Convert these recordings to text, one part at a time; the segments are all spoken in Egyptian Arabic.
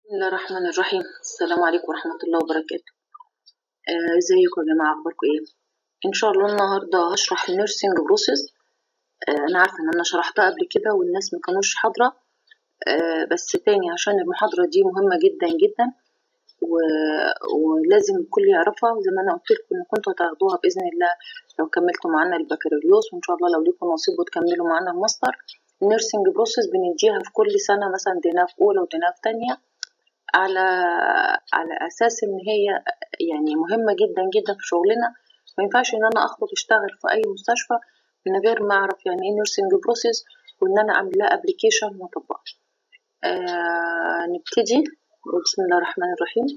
بسم الله الرحمن الرحيم السلام عليكم ورحمة الله وبركاته آه، ازيكم يا جماعة اخباركم ايه ان شاء الله النهاردة هشرح النيرسينج بروسيس آه، انا عارفة ان انا شرحتها قبل كده والناس ما كانوش حاضرة آه، بس تاني عشان المحاضرة دي مهمة جدا جدا و... ولازم الكل يعرفها وزي ما انا قلت لكم ان كنتوا هتاخدوها باذن الله لو كملتوا معانا البكالوريوس وان شاء الله لو ليكم نصيب وتكملوا معانا الماستر النيرسينج بروسيس بنديها في كل سنة مثلا ديناها في اولى وديناها في تانية على على اساس ان هي يعني مهمه جدا جدا في شغلنا ما ينفعش ان انا اخرج اشتغل في اي مستشفى من غير ما اعرف يعني ايه نيرسينج بروسيس وان انا اعمل لها ابلكيشن واطبقها آه نبتدي بسم الله الرحمن الرحيم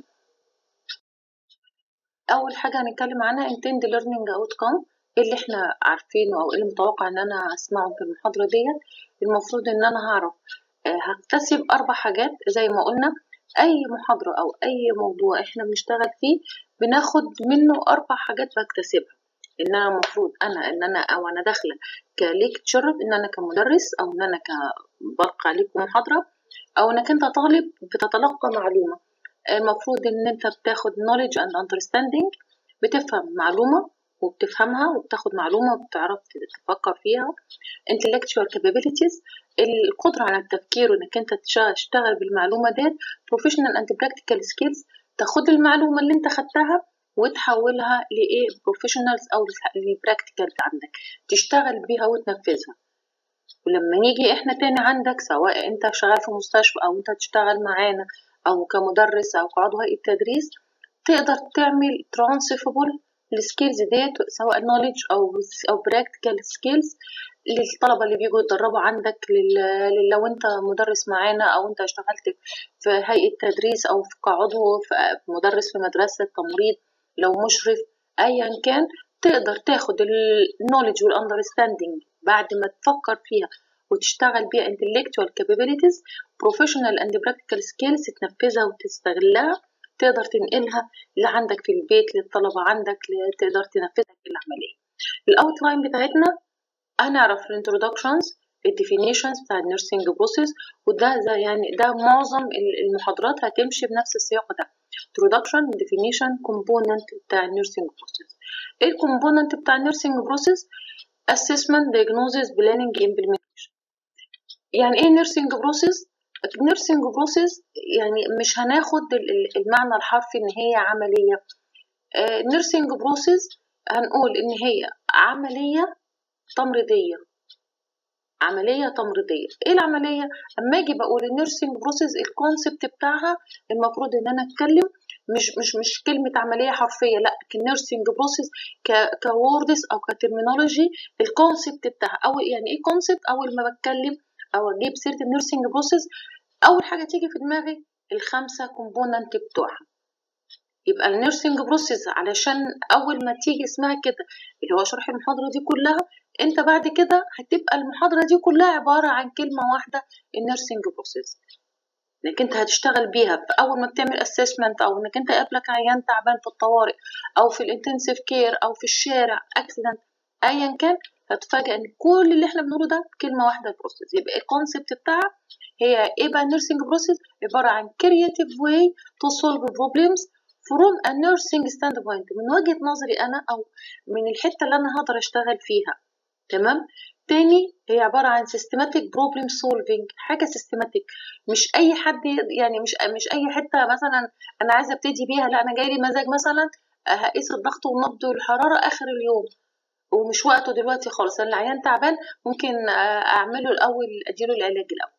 اول حاجه هنتكلم عنها intend learning outcome ايه اللي احنا عارفينه او ايه المتوقع ان انا اسمعه في المحاضره ديت المفروض ان انا هعرف آه هكتسب اربع حاجات زي ما قلنا اي محاضره او اي موضوع احنا بنشتغل فيه بناخد منه اربع حاجات بكتسبها ان انا المفروض انا ان انا او انا داخله كليكتشر ان انا كمدرس او ان انا كبلقى عليكم محاضره او انك انت طالب بتتلقى معلومه المفروض ان انت بتاخد knowledge and understanding بتفهم معلومه وبتفهمها وبتاخد معلومة وبتعرف تفكر فيها intellectual capabilities القدرة على التفكير وانك انت تشتغل بالمعلومة ديت professional and practical skills تاخد المعلومة اللي انت خدتها وتحولها لإيه professionals أو للبراكتيكالز عندك تشتغل بيها وتنفذها ولما نيجي احنا تاني عندك سواء انت شغال في مستشفى او انت تشتغل معانا او كمدرس او كعضو هيئة تدريس تقدر تعمل transferable السكيلز ديت سواء نوليدج او او براكتيكال سكيلز للطلبه اللي بيجوا يتدربوا عندك لل... لو انت مدرس معانا او انت اشتغلت في هيئه تدريس او كعضو في مدرس في مدرسه تمريض لو مشرف ايا كان تقدر تاخد النوليدج والاندرستاندينج بعد ما تفكر فيها وتشتغل بيها intellectual capabilities professional and practical skills تنفذها وتستغلها تقدر تنقلها اللي عندك في البيت للطلبة عندك تقدر تنفذها في العملية الأوتلاين بتاعتنا هنعرف الانترودكشنز الديفينيشنز بتاع النيرسينج بروسيس وده ده يعني ده معظم المحاضرات هتمشي بنفس السياق ده introduction definition component بتاع النيرسينج بروسيس ايه الكومبوننت بتاع النيرسينج بروسيس assessment diagnosis planning implementation يعني ايه نيرسينج بروسيس النيرسينج بروسيس يعني مش هناخد المعنى الحرفي ان هي عمليه النيرسينج بروسيس هنقول ان هي عمليه تمريضيه عمليه تمريضيه ايه العمليه اما اجي بقول النيرسينج بروسيس الكونسبت بتاعها المفروض ان انا اتكلم مش مش مش كلمه عمليه حرفيه لا النيرسينج بروسيس كوردز او كترمينولوجي الكونسبت بتاعها او يعني ايه كونسبت اول ما بتكلم او اجيب سيره النيرسينج بروسيس اول حاجه تيجي في دماغي الخمسه كومبوننت بتوعها يبقى النيرسينج بروسيس علشان اول ما تيجي اسمها كده اللي هو شرح المحاضره دي كلها انت بعد كده هتبقى المحاضره دي كلها عباره عن كلمه واحده النيرسينج بروسيس انك انت هتشتغل بيها في اول ما بتعمل اسسمنت او انك انت قابلك عيان تعبان في الطوارئ او في الانتنسيف كير او في الشارع اكسيدنت ايا كان هتفاجئ ان كل اللي احنا بنقوله ده كلمه واحده البروسيس يبقى الكونسبت بتاعها هي ايه بقى النيرسينج بروسيس عباره عن creative way to solve problems from a nursing standpoint من وجهه نظري انا او من الحته اللي انا هقدر اشتغل فيها تمام تاني هي عبارة عن systematic problem solving حاجة systematic مش أي حد يعني مش مش أي حتة مثلا أنا عايزة أبتدي بيها لا أنا جايلي مزاج مثلا هقيس الضغط والنبض والحرارة آخر اليوم ومش وقته دلوقتي خالص العيان تعبان ممكن اعمله الاول اديله العلاج الاول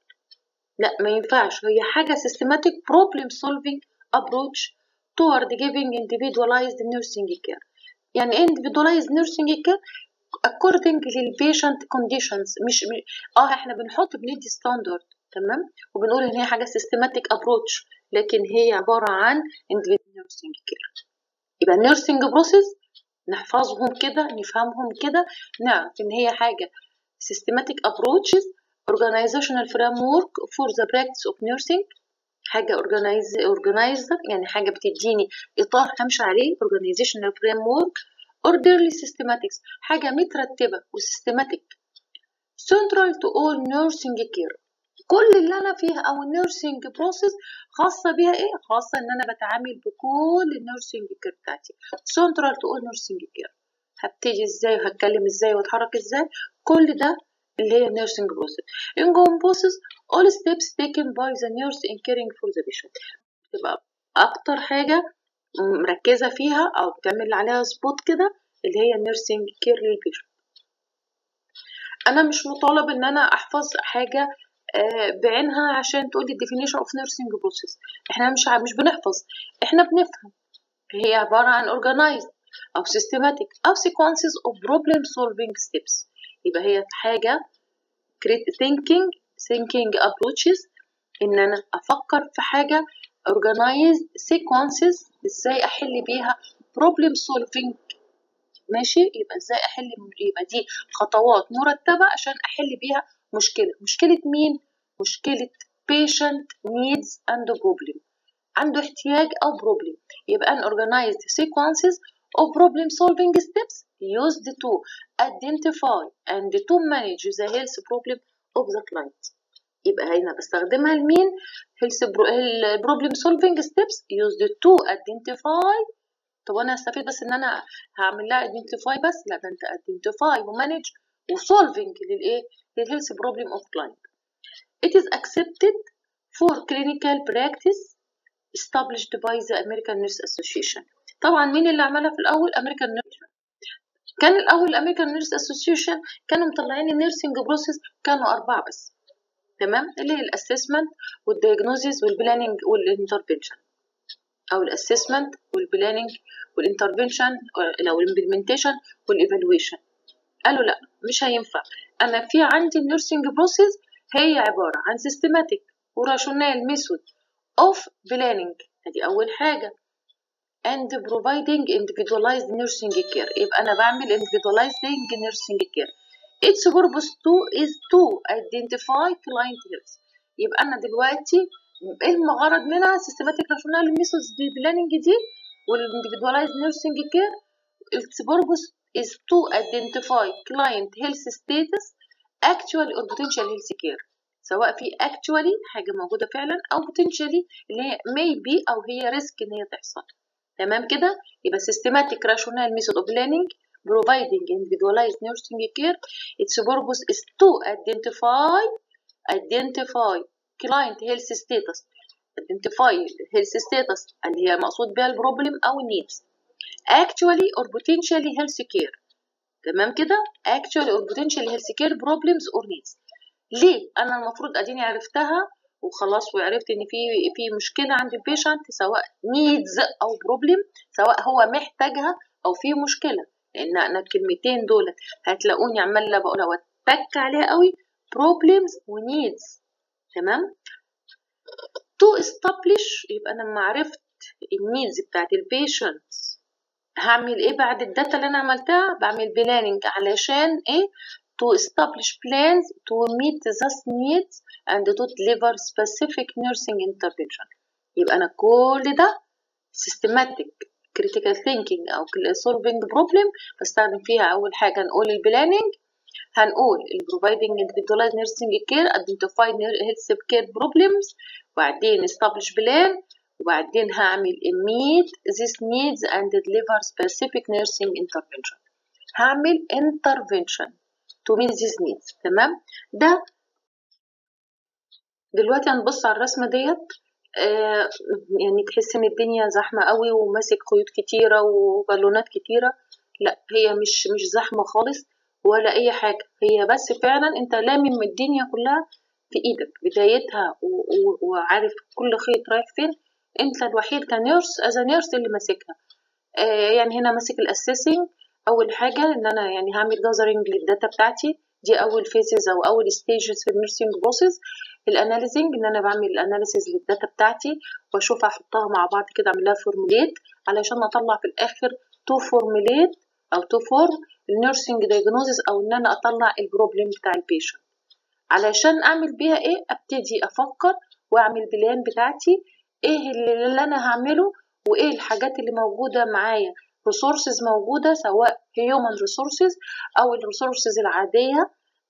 لا ما ينفعش هي حاجه systematic problem solving approach toward giving individualized nursing care يعني ايه individualized nursing care according للبيشنت conditions مش اه احنا بنحط بندي ستاندرد تمام وبنقول ان هي حاجه systematic approach لكن هي عباره عن individual nursing care يبقى nursing process نحفظهم كده نفهمهم كده نعرف ان هي حاجه systematic approaches organizational framework for the practice of nursing حاجة organize organizer يعني حاجة بتديني إطار همشي عليه organizational framework orderly systematics حاجة مترتبة وسيستماتيك central to all nursing care كل اللي انا فيها او النيرسينج بروسيس خاصه بيها ايه خاصه ان انا بتعامل بكل النيرسينج كير بتاعتي سنترال تقول نيرسينج كير هبتدي ازاي وهتكلم ازاي واتحرك ازاي كل ده اللي هي nursing process encompasses all steps taken by the nurse in caring for the patient بتبقى اكتر حاجه مركزه فيها او بتعمل عليها سبوت كده اللي هي nursing care للبيشنت انا مش مطالب ان انا احفظ حاجه بعينها عشان تقول لي definition of nursing process احنا مش مش بنحفظ احنا بنفهم هي عباره عن organized او systematic او sequences of problem solving steps يبقى هي حاجه thinking thinking approaches ان انا افكر في حاجه organized sequences ازاي احل بيها problem solving ماشي يبقى ازاي احل يبقى دي خطوات مرتبه عشان احل بيها مشكله مشكله مين مشكله patient needs and problem عنده احتياج او problem يبقى an organized sequences of problem solving steps used to identify and to manage the health problem of the client يبقى هنا بستخدمها لمين health problem solving steps used to identify طب انا هستفيد بس ان انا هعمل لها identify بس لا ده انت identify ومانج وsolving للايه للهيلث problem of client it is accepted for clinical practice established by the American Nurse Association طبعا مين اللي عملها في الاول American Nurse كان الاول الامريكان نيرس اسوسيشن كانوا مطلعين النيرسينج بروسيس كانوا اربعه بس تمام اللي هي الاسسمنت والدياجنوزيس والبلاننج والانترفنشن او الاسسمنت والبلاننج والانترفنشن او الامبلمنتيشن والايفالويشن قالوا لا مش هينفع انا في عندي النيرسينج بروسيس هي عباره عن سيستماتيك وراشونال ميثود اوف بلاننج ادي اول حاجه and providing individualized nursing care يبقى انا بعمل individualized nursing care its purpose to is to identify client health يبقى انا دلوقتي ايه الغرض منها systematic rational methods دي planning دي والاندفيدواليزد nursing care its purpose is to identify client health status actual or potential health care سواء في actually حاجة موجودة فعلا أو potentially اللي هي maybe أو هي risk إن هي تحصل تمام كده يبقى systematic rational method of planning providing individualized nursing care its purpose is to identify identify client health status identify health status اللي هي مقصود بها البروبلم او needs actually or potentially health care تمام كده actually or potentially health care problems or needs ليه انا المفروض اديني عرفتها وخلاص وعرفت ان في في مشكله عند البيشنت سواء نيدز او بروبلم سواء هو محتاجها او في مشكله لان انا الكلمتين دول هتلاقوني عماله بقولها واتك عليها قوي بروبلمز ونيدز تمام تو establish يبقى انا لما عرفت النيدز بتاعت البيشنت هعمل ايه بعد الداتا اللي انا عملتها بعمل بلاننج علشان ايه to establish plans to meet those needs and to deliver specific nursing intervention يبقى أنا كل ده systematic critical thinking أو solving problem بستخدم فيها أول حاجة نقول البلاننج هنقول ال providing individualized nursing care identify health care problems وبعدين establish plan وبعدين هعمل meet these needs and deliver specific nursing intervention هعمل intervention to meet these needs تمام ده دلوقتي هنبص على الرسمة ديت آه يعني تحس ان الدنيا زحمة قوي وماسك خيوط كتيرة وبالونات كتيرة لا هي مش مش زحمة خالص ولا اي حاجة هي بس فعلا انت لامم الدنيا كلها في ايدك بدايتها وعارف كل خيط رايح فين انت الوحيد كنيرس از نيرس اللي ماسكها آه يعني هنا ماسك الاسيسنج اول حاجه ان انا يعني هعمل جازرنج للداتا بتاعتي دي اول فيزز او اول ستيجز في النيرسينج بروسيس الاناليزنج ان انا بعمل الاناليسيز للداتا بتاعتي واشوف احطها مع بعض كده اعمل لها فورموليت علشان اطلع في الاخر تو فورموليت او تو فورم النيرسينج دايجنوزيس او ان انا اطلع البروبلم بتاع البيشنت علشان اعمل بيها ايه ابتدي افكر واعمل بلان بتاعتي ايه اللي, اللي انا هعمله وايه الحاجات اللي موجوده معايا resources موجودة سواء human resources أو الريسورسز العادية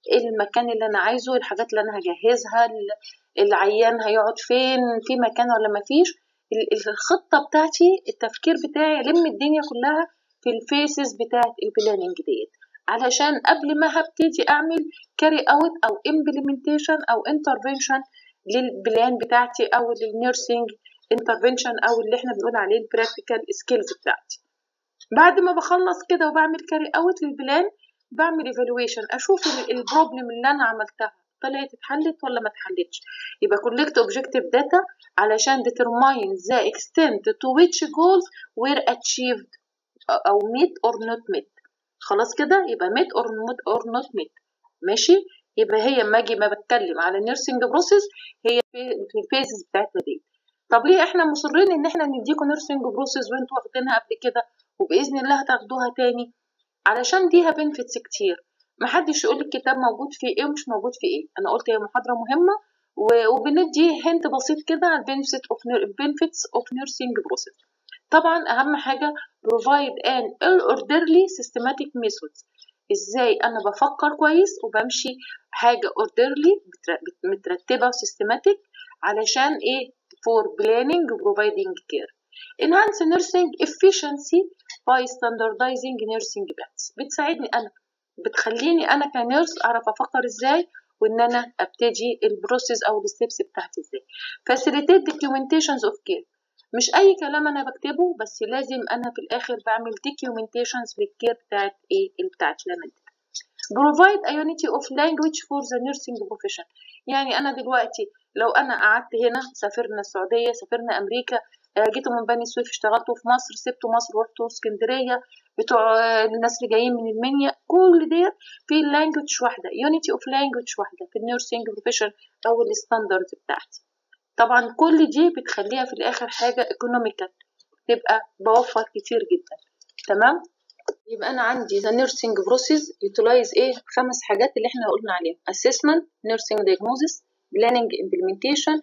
المكان اللي انا عايزه الحاجات اللي انا هجهزها ال- العيان هيقعد فين في مكان ولا ما فيش ال- الخطه بتاعتي التفكير بتاعي الم الدنيا كلها في الفيسز بتاعت البلاننج ديت علشان قبل ما هبتدي اعمل كاري اوت او امبلمنتيشن او انترفنشن للبلان بتاعتي او للنيرسينج انترفنشن او اللي احنا بنقول عليه البراكتيكال سكيلز بتاعتي بعد ما بخلص كده وبعمل كاري اوت للبلان بعمل ايفالويشن اشوف البروبلم اللي انا عملتها طلعت اتحلت ولا ما اتحلتش يبقى collect objective data علشان determine the extent to which goals were achieved او met or not met خلاص كده يبقى met or not or not met ماشي يبقى هي اما اجي ما بتكلم على nursing process هي في في الفيزز بتاعتها دي طب ليه احنا مصرين ان احنا نديكم nursing process وانتوا واخدينها قبل كده وباذن الله هتاخدوها تاني علشان ليها بنفيتس كتير محدش يقول الكتاب موجود فيه ايه ومش موجود فيه ايه انا قلت هي محاضره مهمه و- وبندي هنت بسيط كده على البنفيت اوف benefits of nursing process طبعا اهم حاجه provide an orderly systematic methods ازاي انا بفكر كويس وبمشي حاجه orderly بتر- بت- مترتبه وسيستماتيك علشان ايه for planning و providing care enhance nursing efficiency by standardizing nursing plans بتساعدني انا بتخليني انا كنيرس اعرف افكر ازاي وان انا ابتدي البروسيس او الستبس بتاعتي ازاي facilitate documentations of care مش اي كلام انا بكتبه بس لازم انا في الاخر بعمل documentations للكير بتاعت ايه اللي بتاعت اللي انا اديتها. provide a unity of language for the nursing profession يعني انا دلوقتي لو انا قعدت هنا سافرنا السعوديه سافرنا امريكا آه، جيتوا من بني سويف اشتغلتوا في مصر سبتوا مصر ورحتوا اسكندريه بتوع آه، الناس اللي جايين من المنيا كل ديت في لانجوج واحده يونيتي اوف لانجوج واحده في النيرسينج بروفيشن او الستاندردز بتاعتي طبعا كل دي بتخليها في الاخر حاجه ايكونوميكال تبقى بوفر كتير جدا تمام يبقى انا عندي the nursing process utilize ايه خمس حاجات اللي احنا قلنا عليهم assessment nursing diagnosis planning implementation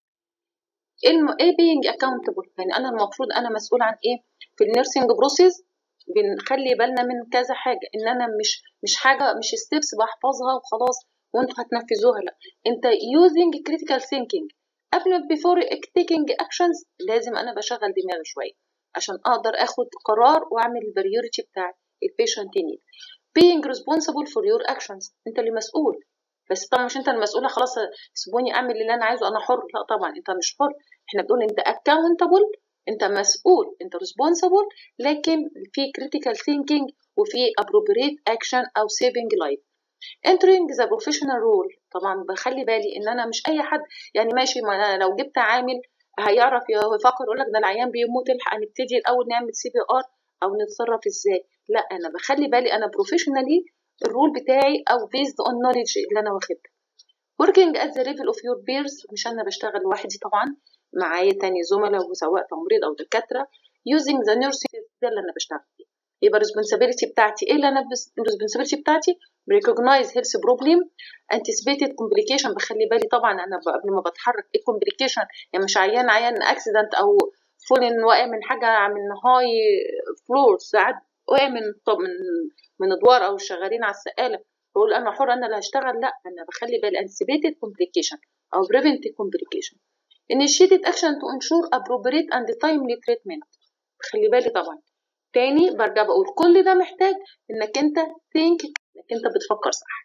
الم... ايه being accountable يعني انا المفروض انا مسؤول عن ايه في النيرسينج بروسيس بنخلي بالنا من كذا حاجه ان انا مش مش حاجه مش ستيبس بحفظها وخلاص وانتوا هتنفذوها لا انت using critical thinking قبل before taking actions لازم انا بشغل دماغي شويه عشان اقدر اخد قرار واعمل البريوريتي بتاع البيشنت نيد being responsible for your actions انت اللي مسؤول بس طبعا مش انت المسؤوله خلاص سيبوني اعمل اللي انا عايزه انا حر لا طبعا انت مش حر احنا بنقول انت accountable انت مسؤول انت responsible لكن في critical thinking وفي appropriate action او saving life entering the professional role طبعا بخلي بالي ان انا مش اي حد يعني ماشي ما أنا لو جبت عامل هيعرف يفكر يقول لك ده العيان بيموت الحق نبتدي الاول نعمل سي بي ار او نتصرف ازاي لا انا بخلي بالي انا بروفيشنالي الرول بتاعي او based on knowledge اللي انا واخدها working at the level of your peers مش انا بشتغل لوحدي طبعا معايا تاني زملاء وسواء تمريض او دكاتره using the nursing ده اللي انا بشتغل فيه يبقى responsibility بتاعتي ايه اللي انا بس responsibility بتاعتي recognize health problem anticipated complication بخلي بالي طبعا انا ب- قبل ما بتحرك ايه complication يعني مش عيان عيان اكسيدنت او فولن واقع من حاجه من هاي فلور ساعات واقع من طب من من ادوار او شغالين على السقاله بقول انا حر انا اللي هشتغل لا انا بخلي بالي anticipated complication او preventive complication initiated action to ensure appropriate and timely treatment خلي بالي طبعا تاني برجع بقول كل ده محتاج انك انت think انك انت بتفكر صح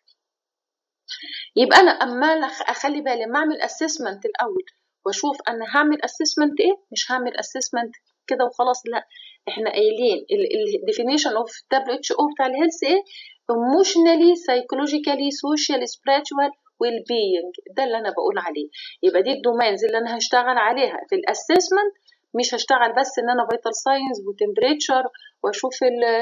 يبقى انا اما أخ- اخلي بالي اما اعمل assessment الاول واشوف انا هعمل assessment ايه مش هعمل assessment كده وخلاص لا احنا قايلين ال ال- definition of WHO بتاع الهيلث ايه emotionally psychologically social spiritual well being ده اللي انا بقول عليه يبقى دي الدومينز اللي انا هشتغل عليها في الاسسمنت مش هشتغل بس ان انا فيتال ساينس وتمبريتشر واشوف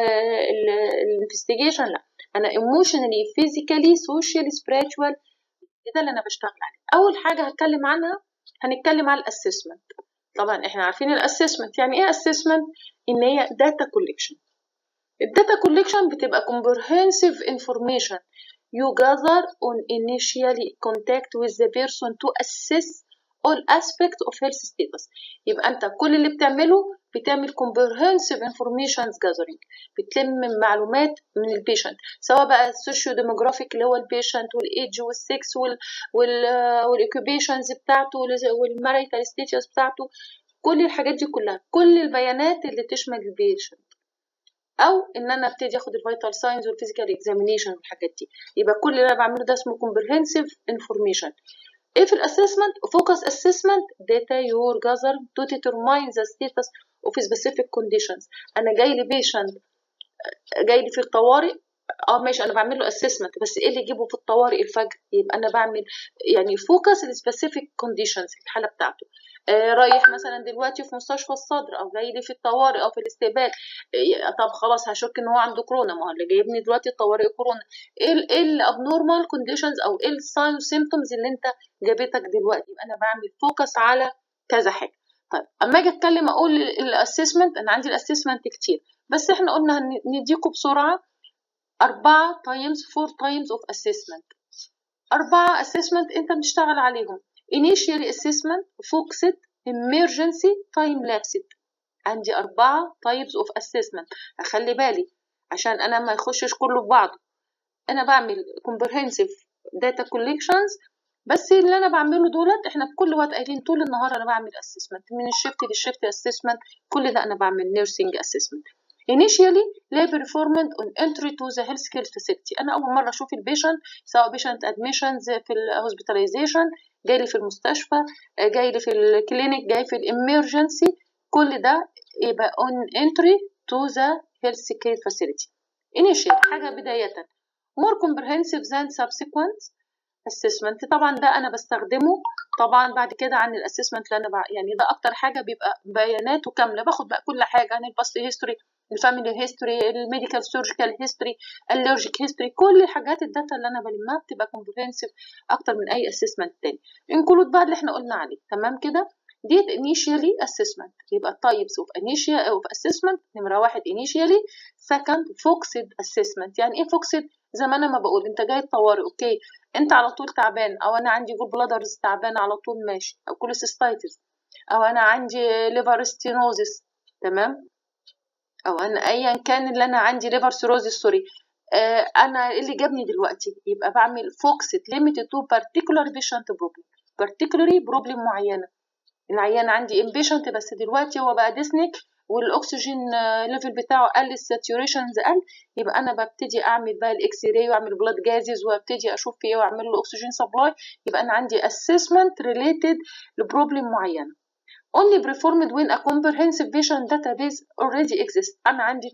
الانفستيجيشن لا انا ايموشنالي فيزيكالي سوشيال سبيريتشوال ده اللي انا بشتغل عليه اول حاجه هتكلم عنها هنتكلم على الاسسمنت طبعا احنا عارفين الاسسمنت يعني ايه اسسمنت ان هي داتا كوليكشن الداتا كوليكشن بتبقى comprehensive information you gather on initial contact with the person to assess all aspects of health status يبقى انت كل اللي بتعمله بتعمل comprehensive information gathering بتلم معلومات من البيشنت سواء بقى السوشيو ديموغرافيك اللي هو البيشنت والايدج والسكس وال وال والاوكيبيشنز بتاعته والماريتال ستيتس بتاعته كل الحاجات دي كلها كل البيانات اللي تشمل البيشنت او ان انا ابتدي اخد الفيتال ساينز والفيزيكال اكزامينيشن والحاجات دي يبقى كل اللي انا بعمله ده اسمه comprehensive information ايه في الاسسمنت focus assessment data your gather to determine the status of specific conditions انا جاي لي patient جاي لي في الطوارئ اه ماشي انا بعمل له اسسمنت بس ايه اللي يجيبه في الطوارئ الفجر يبقى انا بعمل يعني فوكس السبيسيفيك كونديشنز الحاله بتاعته آه رايح مثلا دلوقتي في مستشفى الصدر او جاي لي في الطوارئ او في الاستقبال آه طب خلاص هشك ان هو عنده كورونا ما هو اللي جايبني دلوقتي الطوارئ كورونا ايه ايه الابنورمال كونديشنز او ايه الساين سيمتومز اللي انت جابتك دلوقتي يبقى انا بعمل فوكس على كذا حاجه طيب اما اجي اتكلم اقول الاسسمنت انا عندي الاسسمنت كتير بس احنا قلنا نديكم بسرعه أربعة times four times of assessment أربعة assessment أنت بتشتغل عليهم initial assessment focused emergency time lapsed عندي أربعة types of assessment أخلي بالي عشان أنا ما يخشش كله في بعضه أنا بعمل comprehensive data collections بس اللي أنا بعمله دولت إحنا في كل وقت قايلين طول النهار أنا بعمل assessment من الشفت للشفت assessment كل ده أنا بعمل nursing assessment initially lay performed on entry to the healthcare facility انا اول مره اشوف البيشنت سواء بيشنت admissions في الهوسبيتاليزيشن جاي لي في المستشفى جاي لي في الكلينيك جاي في الامرجنسي كل ده يبقى on entry to the healthcare facility initial حاجه بدايه more comprehensive than subsequent assessment طبعا ده انا بستخدمه طبعا بعد كده عن الاسسمنت اللي انا بع... يعني ده اكتر حاجه بيبقى بياناته كامله باخد بقى كل حاجه عن الباست هيستوري الفاميلي هيستوري الميديكال سيرجيكال هيستوري الالرجيك هيستوري كل الحاجات الداتا اللي انا بلمها بتبقى كومبريهنسيف اكتر من اي اسسمنت تاني انكلود بقى اللي احنا قلنا عليه تمام كده ديت initially assessment يبقى types of initial of assessment نمرة واحد initially second focused assessment يعني ايه focused زي ما انا ما بقول انت جاي الطوارئ اوكي انت على طول تعبان او انا عندي جول بلادرز تعبان على طول ماشي او كوليسيستايتس او انا عندي ليفر ستينوزس تمام او انا ايا كان اللي انا عندي ليفر سيروزس سوري آه انا إيه اللي جابني دلوقتي يبقى بعمل فوكسد ليميتد تو بارتيكولار بيشنت بروبلم بارتيكولاري بروبلم معينه العيان عندي امبيشنت بس دلوقتي هو بقى ديسنك والاكسجين ليفل بتاعه قل الساتوريشنز قل يبقى انا ببتدي اعمل بقى الاكس راي واعمل بلاد جازز وابتدي اشوف فيه واعمل له اكسجين سبلاي يبقى انا عندي assessment related لبروبلم معينه only performed when a comprehensive patient database already exists انا عندي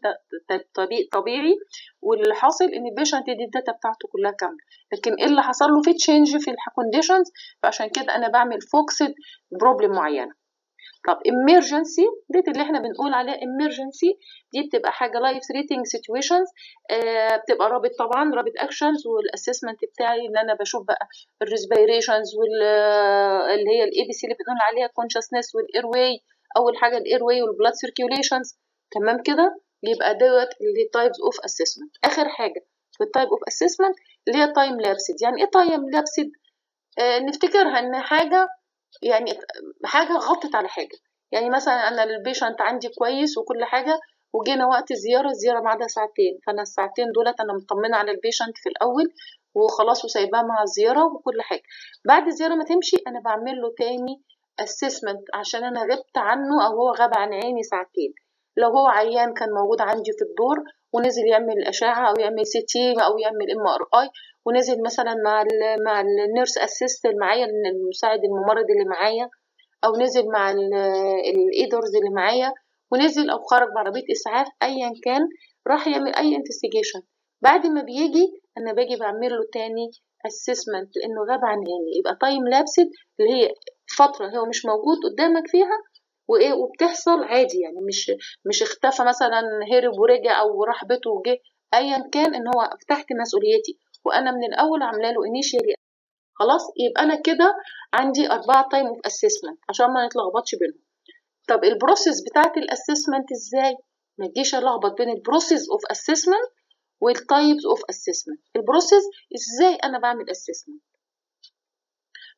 طبيعي واللي حاصل ان البيشنت دي الداتا بتاعته كلها كامله لكن ايه اللي حصل له في تشينج في الكونديشنز فعشان كده انا بعمل فوكسد بروبلم معينه طب emergency ديت اللي احنا بنقول عليها emergency دي بتبقى حاجة life threatening situations آه بتبقى رابط طبعا رابط actions والاسسمنت بتاعي ان انا بشوف بقى الريسبيريشنز وال اللي هي الاي بي سي اللي بنقول عليها consciousness والاير واي اول حاجة الاير واي والبلاد circulations تمام كده يبقى دوت اللي types of assessment اخر حاجة في التايب اوف assessment اللي هي time lapsed يعني ايه time lapsed آه نفتكرها ان حاجة يعني حاجه غطت على حاجه يعني مثلا انا البيشنت عندي كويس وكل حاجه وجينا وقت الزياره الزياره بعدها ساعتين فانا الساعتين دولت انا مطمنه على البيشنت في الاول وخلاص وسايباه مع الزياره وكل حاجه بعد الزياره ما تمشي انا بعمل له تاني اسسمنت عشان انا غبت عنه او هو غاب عن عيني ساعتين لو هو عيان كان موجود عندي في الدور ونزل يعمل اشعه او يعمل سي تي او يعمل ام ار اي ونزل مثلا مع ال مع النيرس اسيست اللي معايا المساعد الممرض اللي معايا او نزل مع الايدرز اللي معايا ونزل او خرج بعربيه اسعاف ايا كان راح يعمل اي انفستيجيشن بعد ما بيجي انا باجي بعمل له تاني اسسمنت لانه غاب عن عيني يبقى تايم لابسد اللي هي فتره هو مش موجود قدامك فيها وايه وبتحصل عادي يعني مش مش اختفى مثلا هرب ورجع او راح بيته وجه ايا كان ان هو تحت مسؤوليتي وانا من الاول عامله له انيشيالي خلاص يبقى انا كده عندي اربعه تايم اوف اسسمنت عشان ما نتلخبطش بينهم طب البروسيس بتاعت الاسسمنت ازاي ما تجيش الخبط بين البروسيس اوف اسسمنت والتايبس اوف اسسمنت البروسيس ازاي انا بعمل اسسمنت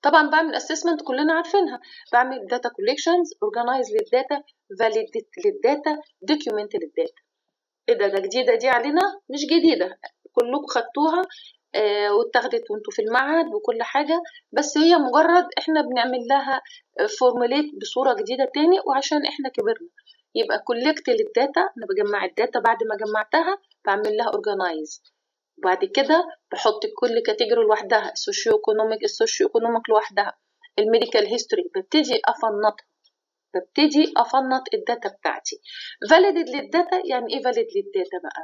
طبعا بعمل اسسمنت كلنا عارفينها بعمل داتا كوليكشنز اورجنايز للداتا فاليديت للداتا دوكيومنت للداتا ايه ده ده جديده دي علينا مش جديده كلكم خدتوها آه واتاخدت وانتوا في المعهد وكل حاجه بس هي مجرد احنا بنعمل لها فورموليت بصوره جديده تاني وعشان احنا كبرنا يبقى كولكت للداتا انا بجمع الداتا بعد ما جمعتها بعمل لها اورجنايز وبعد كده بحط كل كاتيجوري لوحدها السوشيو ايكونوميك السوشيو ايكونوميك لوحدها الميديكال هيستوري ببتدي افنطها ببتدي افنط الداتا بتاعتي فاليديت للداتا يعني ايه فاليد للداتا بقى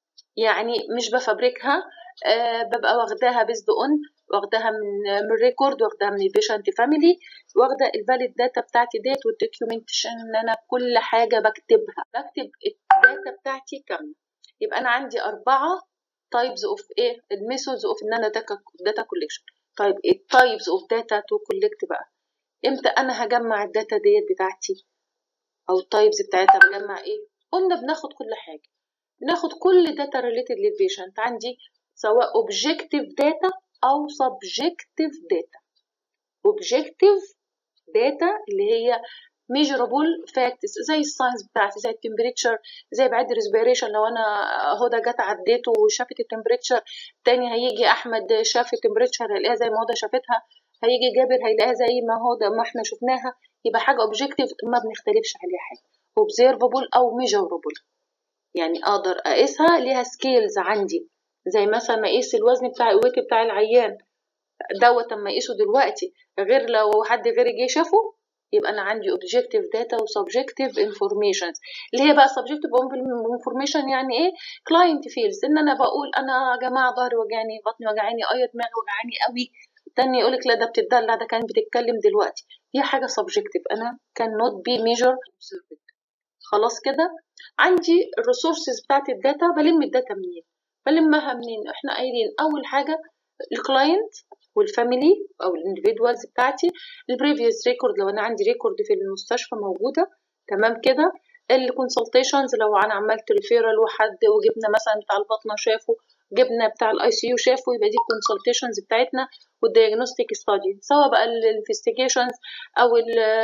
يعني مش بفبركها أه ببقى واخداها بيزد اون واخداها من من ريكورد واخداها من البيشنت فاميلي واخده الفاليد داتا بتاعتي ديت والدوكيومنتيشن ان انا كل حاجه بكتبها بكتب الداتا بتاعتي كامله يبقى انا عندي اربعه تايبز اوف ايه الميثودز اوف ان انا داتا كوليكشن طيب التايبز اوف داتا تو كولكت بقى امتى انا هجمع الداتا ديت بتاعتي او التايبز بتاعتها بجمع ايه قلنا بناخد كل حاجه بناخد كل داتا ريليتد للبيشنت عندي سواء اوبجكتيف داتا او سبجكتيف داتا اوبجكتيف داتا اللي هي measurable facts زي الساينس بتاعتي زي التمبريتشر زي بعد ريسبيريشن لو انا هدى جت عديته وشافت التمبريتشر تاني هيجي احمد شاف التمبريتشر هيلاقيها زي ما هدى شافتها هيجي جابر هيلاقيها زي ما هدى ما احنا شفناها يبقى حاجه اوبجكتيف ما بنختلفش عليها حاجه observable او measurable يعني اقدر اقيسها ليها سكيلز عندي زي مثلا ما اقيس الوزن بتاع الويت بتاع العيان دوت اما اقيسه دلوقتي غير لو حد غيري جه شافه يبقى انا عندي objective data و subjective informations اللي هي بقى subjective information يعني ايه client feels ان انا بقول انا يا جماعه ظهري وجعني بطني وجعاني اي دماغي وجعاني قوي تاني يقولك لا ده بتدلع ده كانت بتتكلم دلوقتي دي حاجه subjective انا can not be measured observed خلاص كده عندي الريسورسز بتاعت الداتا بلم الداتا منين بلمها منين احنا قايلين اول حاجه الكلاينت والفاميلي او الانديفيدوالز بتاعتي البريفيوس ريكورد لو انا عندي ريكورد في المستشفى موجوده تمام كده الكونسلتيشنز لو انا عملت ريفيرال وحد وجبنا مثلا بتاع البطنه شافه جبنا بتاع الاي سي يو شافه يبقى دي الكونسلتيشنز بتاعتنا والديagnostic ستادي سواء بقى الانفستيجيشنز او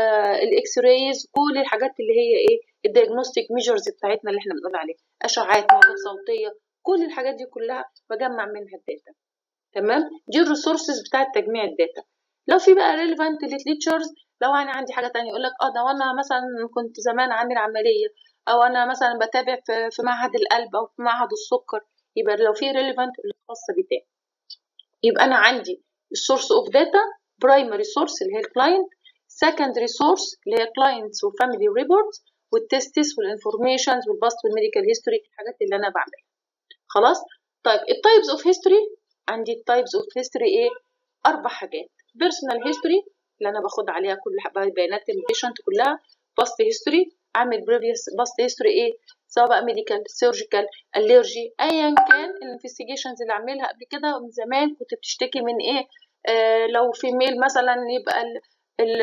الاكس رايز كل الحاجات اللي هي ايه الديagnostic ميجرز بتاعتنا اللي احنا بنقول عليها اشعاعات موجات صوتيه كل الحاجات دي كلها بجمع منها الداتا تمام دي الريسورسز بتاعت تجميع الداتا لو في بقى ريليفانت للتيتشرز لو انا عندي حاجه تانية يقول لك اه ده وانا مثلا كنت زمان عامل عمليه او انا مثلا بتابع في, في معهد القلب او في معهد السكر يبقى لو في ريليفانت الخاصه بتاعي يبقى انا عندي السورس اوف داتا برايمري سورس اللي هي الكلاينت سكندري سورس اللي هي كلاينتس وفاميلي ريبورتس والتستس والانفورميشنز والباست والميديكال هيستوري الحاجات اللي انا بعملها خلاص طيب التايبس اوف هيستوري عندي التايبس اوف هيستوري ايه اربع حاجات بيرسونال هيستوري اللي انا باخد عليها كل بيانات البيشنت كلها باست هيستوري اعمل بريفيوس باست هيستوري ايه سواء بقى ميديكال سيرجيكال الرجي ايا كان الانفستيجيشنز اللي اعملها قبل كده من زمان كنت بتشتكي من ايه آه لو في ميل مثلا يبقى ال ال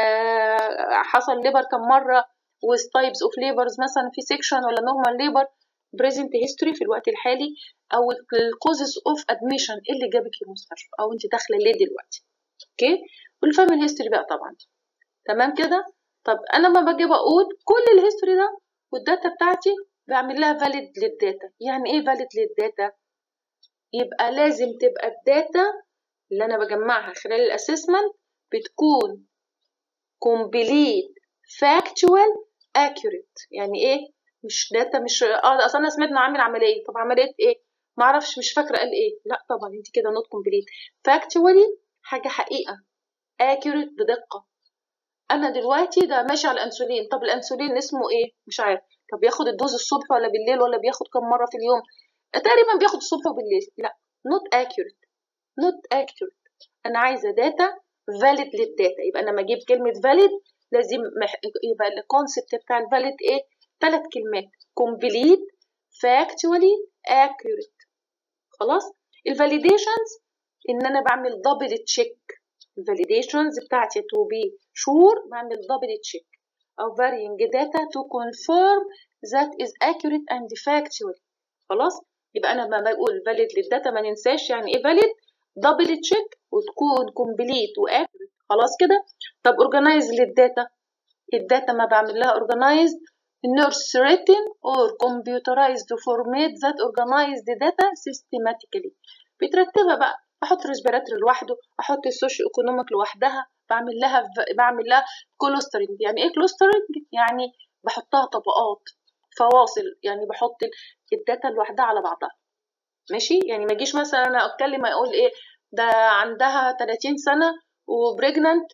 حصل ليبر كم مره وتايبس اوف ليبرز مثلا في سيكشن ولا نورمال ليبر بريزنت هيستوري في الوقت الحالي او الكوزز اوف ادميشن ايه اللي جابك المستشفى او انت داخله ليه دلوقتي اوكي والفاميلي هيستوري بقى طبعا تمام كده طب انا لما باجي بقول كل الهيستوري ده والداتا بتاعتي بعمل لها فاليد للداتا يعني ايه فاليد للداتا يبقى لازم تبقى الداتا اللي انا بجمعها خلال الاسسمنت بتكون complete factual accurate يعني ايه مش داتا مش اه اصل انا سمعت انه عامل عمليه طب عمليه ايه ما اعرفش مش فاكره قال ايه لا طبعا انت كده نوت كومبليت فاكتوالي حاجه حقيقه accurate بدقه انا دلوقتي ده ماشي على الانسولين طب الانسولين اسمه ايه مش عارف طب بياخد الدوز الصبح ولا بالليل ولا بياخد كم مره في اليوم تقريبا بياخد الصبح وبالليل لا not accurate not accurate انا عايزه داتا valid للداتا يبقى انا لما اجيب كلمه valid لازم مح... يبقى الكونسبت بتاع الفاليد ايه ثلاث كلمات complete factually accurate خلاص الفاليديشنز ان انا بعمل دبل تشيك الفاليديشنز بتاعتي to be sure بعمل دبل تشيك او varying data to confirm that is accurate and factual خلاص يبقى انا لما بقول valid للداتا ما ننساش يعني ايه valid دبل تشيك وتكون كومبليت واكيوريت خلاص كده طب اورجنايز للداتا الداتا ما بعمل لها اورجنايز nurse written or computerized format that organize the data systematically بترتبها بقى احط ريسبيراتوري لوحده احط السوشيو ايكونوميك لوحدها بعمل لها بعمل لها كلوسترنج يعني ايه كلوسترنج يعني بحطها طبقات فواصل يعني بحط الداتا لوحدها على بعضها ماشي يعني ما اجيش مثلا انا اتكلم اقول ايه ده عندها 30 سنه وبريجننت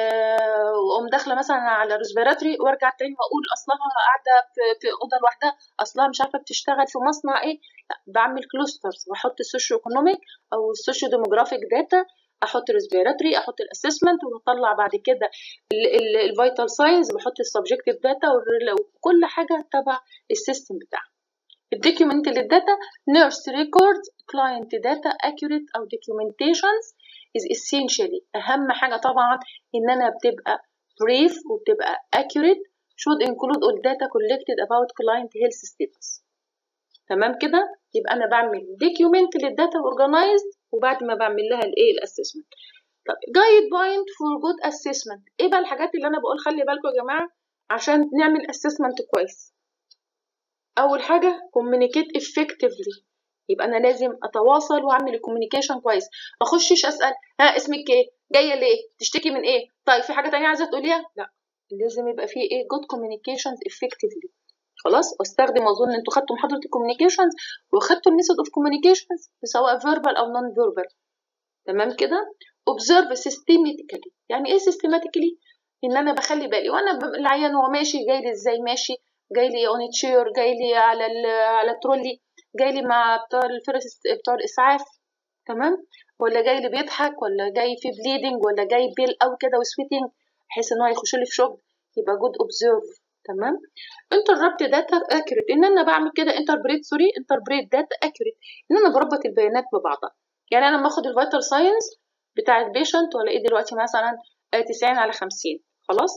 أه واقوم داخله مثلا على ريسبيراتوري وارجع تاني واقول اصلها قاعده في, في اوضه لوحدها اصلها مش عارفه بتشتغل في مصنع ايه لا بعمل كلوسترز واحط السوشيو ايكونوميك او السوشيو ديموغرافيك داتا احط ريسبيراتوري احط الاسسمنت واطلع بعد كده الفيتال ساينز بحط السبجكتيف داتا وكل حاجه تبع السيستم بتاعها الدوكيومنت للداتا نيرس ريكورد كلاينت داتا accurate او documentations is essentially اهم حاجه طبعا ان انا بتبقى brief وبتبقى accurate should include all data collected about client health status تمام كده يبقى انا بعمل document للداتا organized وبعد ما بعمل لها الايه الاسسمنت طب جايد بوينت فور جود اسسمنت ايه بقى الحاجات اللي انا بقول خلي بالكم يا جماعه عشان نعمل اسسمنت كويس اول حاجه communicate effectively يبقى انا لازم اتواصل واعمل الكوميونيكيشن كويس ما اخشش اسال ها اسمك ايه جايه ليه تشتكي من ايه طيب في حاجه تانية عايزه تقوليها لا لازم يبقى فيه ايه جود communications effectively خلاص واستخدم اظن انتوا خدتوا محاضره الكوميونيكيشنز وخدتوا الميثود اوف كوميونيكيشنز سواء فيربال او نون فيربال تمام كده observe systematically يعني ايه systematically ان انا بخلي بالي وانا العيان هو ماشي جاي لي ازاي ماشي جاي لي اون تشير جاي لي على على الترولي جاي لي مع بتوع الفرس بتوع الاسعاف تمام ولا جاي لي بيضحك ولا جاي في بليدنج ولا جاي بيل او كده وسويتنج بحيث ان هو يخش لي في شغل يبقى جود اوبزيرف تمام انتربت داتا اكيوريت ان انا بعمل كده انتربريت سوري انتربريت داتا اكيوريت ان انا بربط البيانات ببعضها يعني انا لما اخد الفيتال ساينس بتاع البيشنت ولا ايه دلوقتي مثلا 90 على 50 خلاص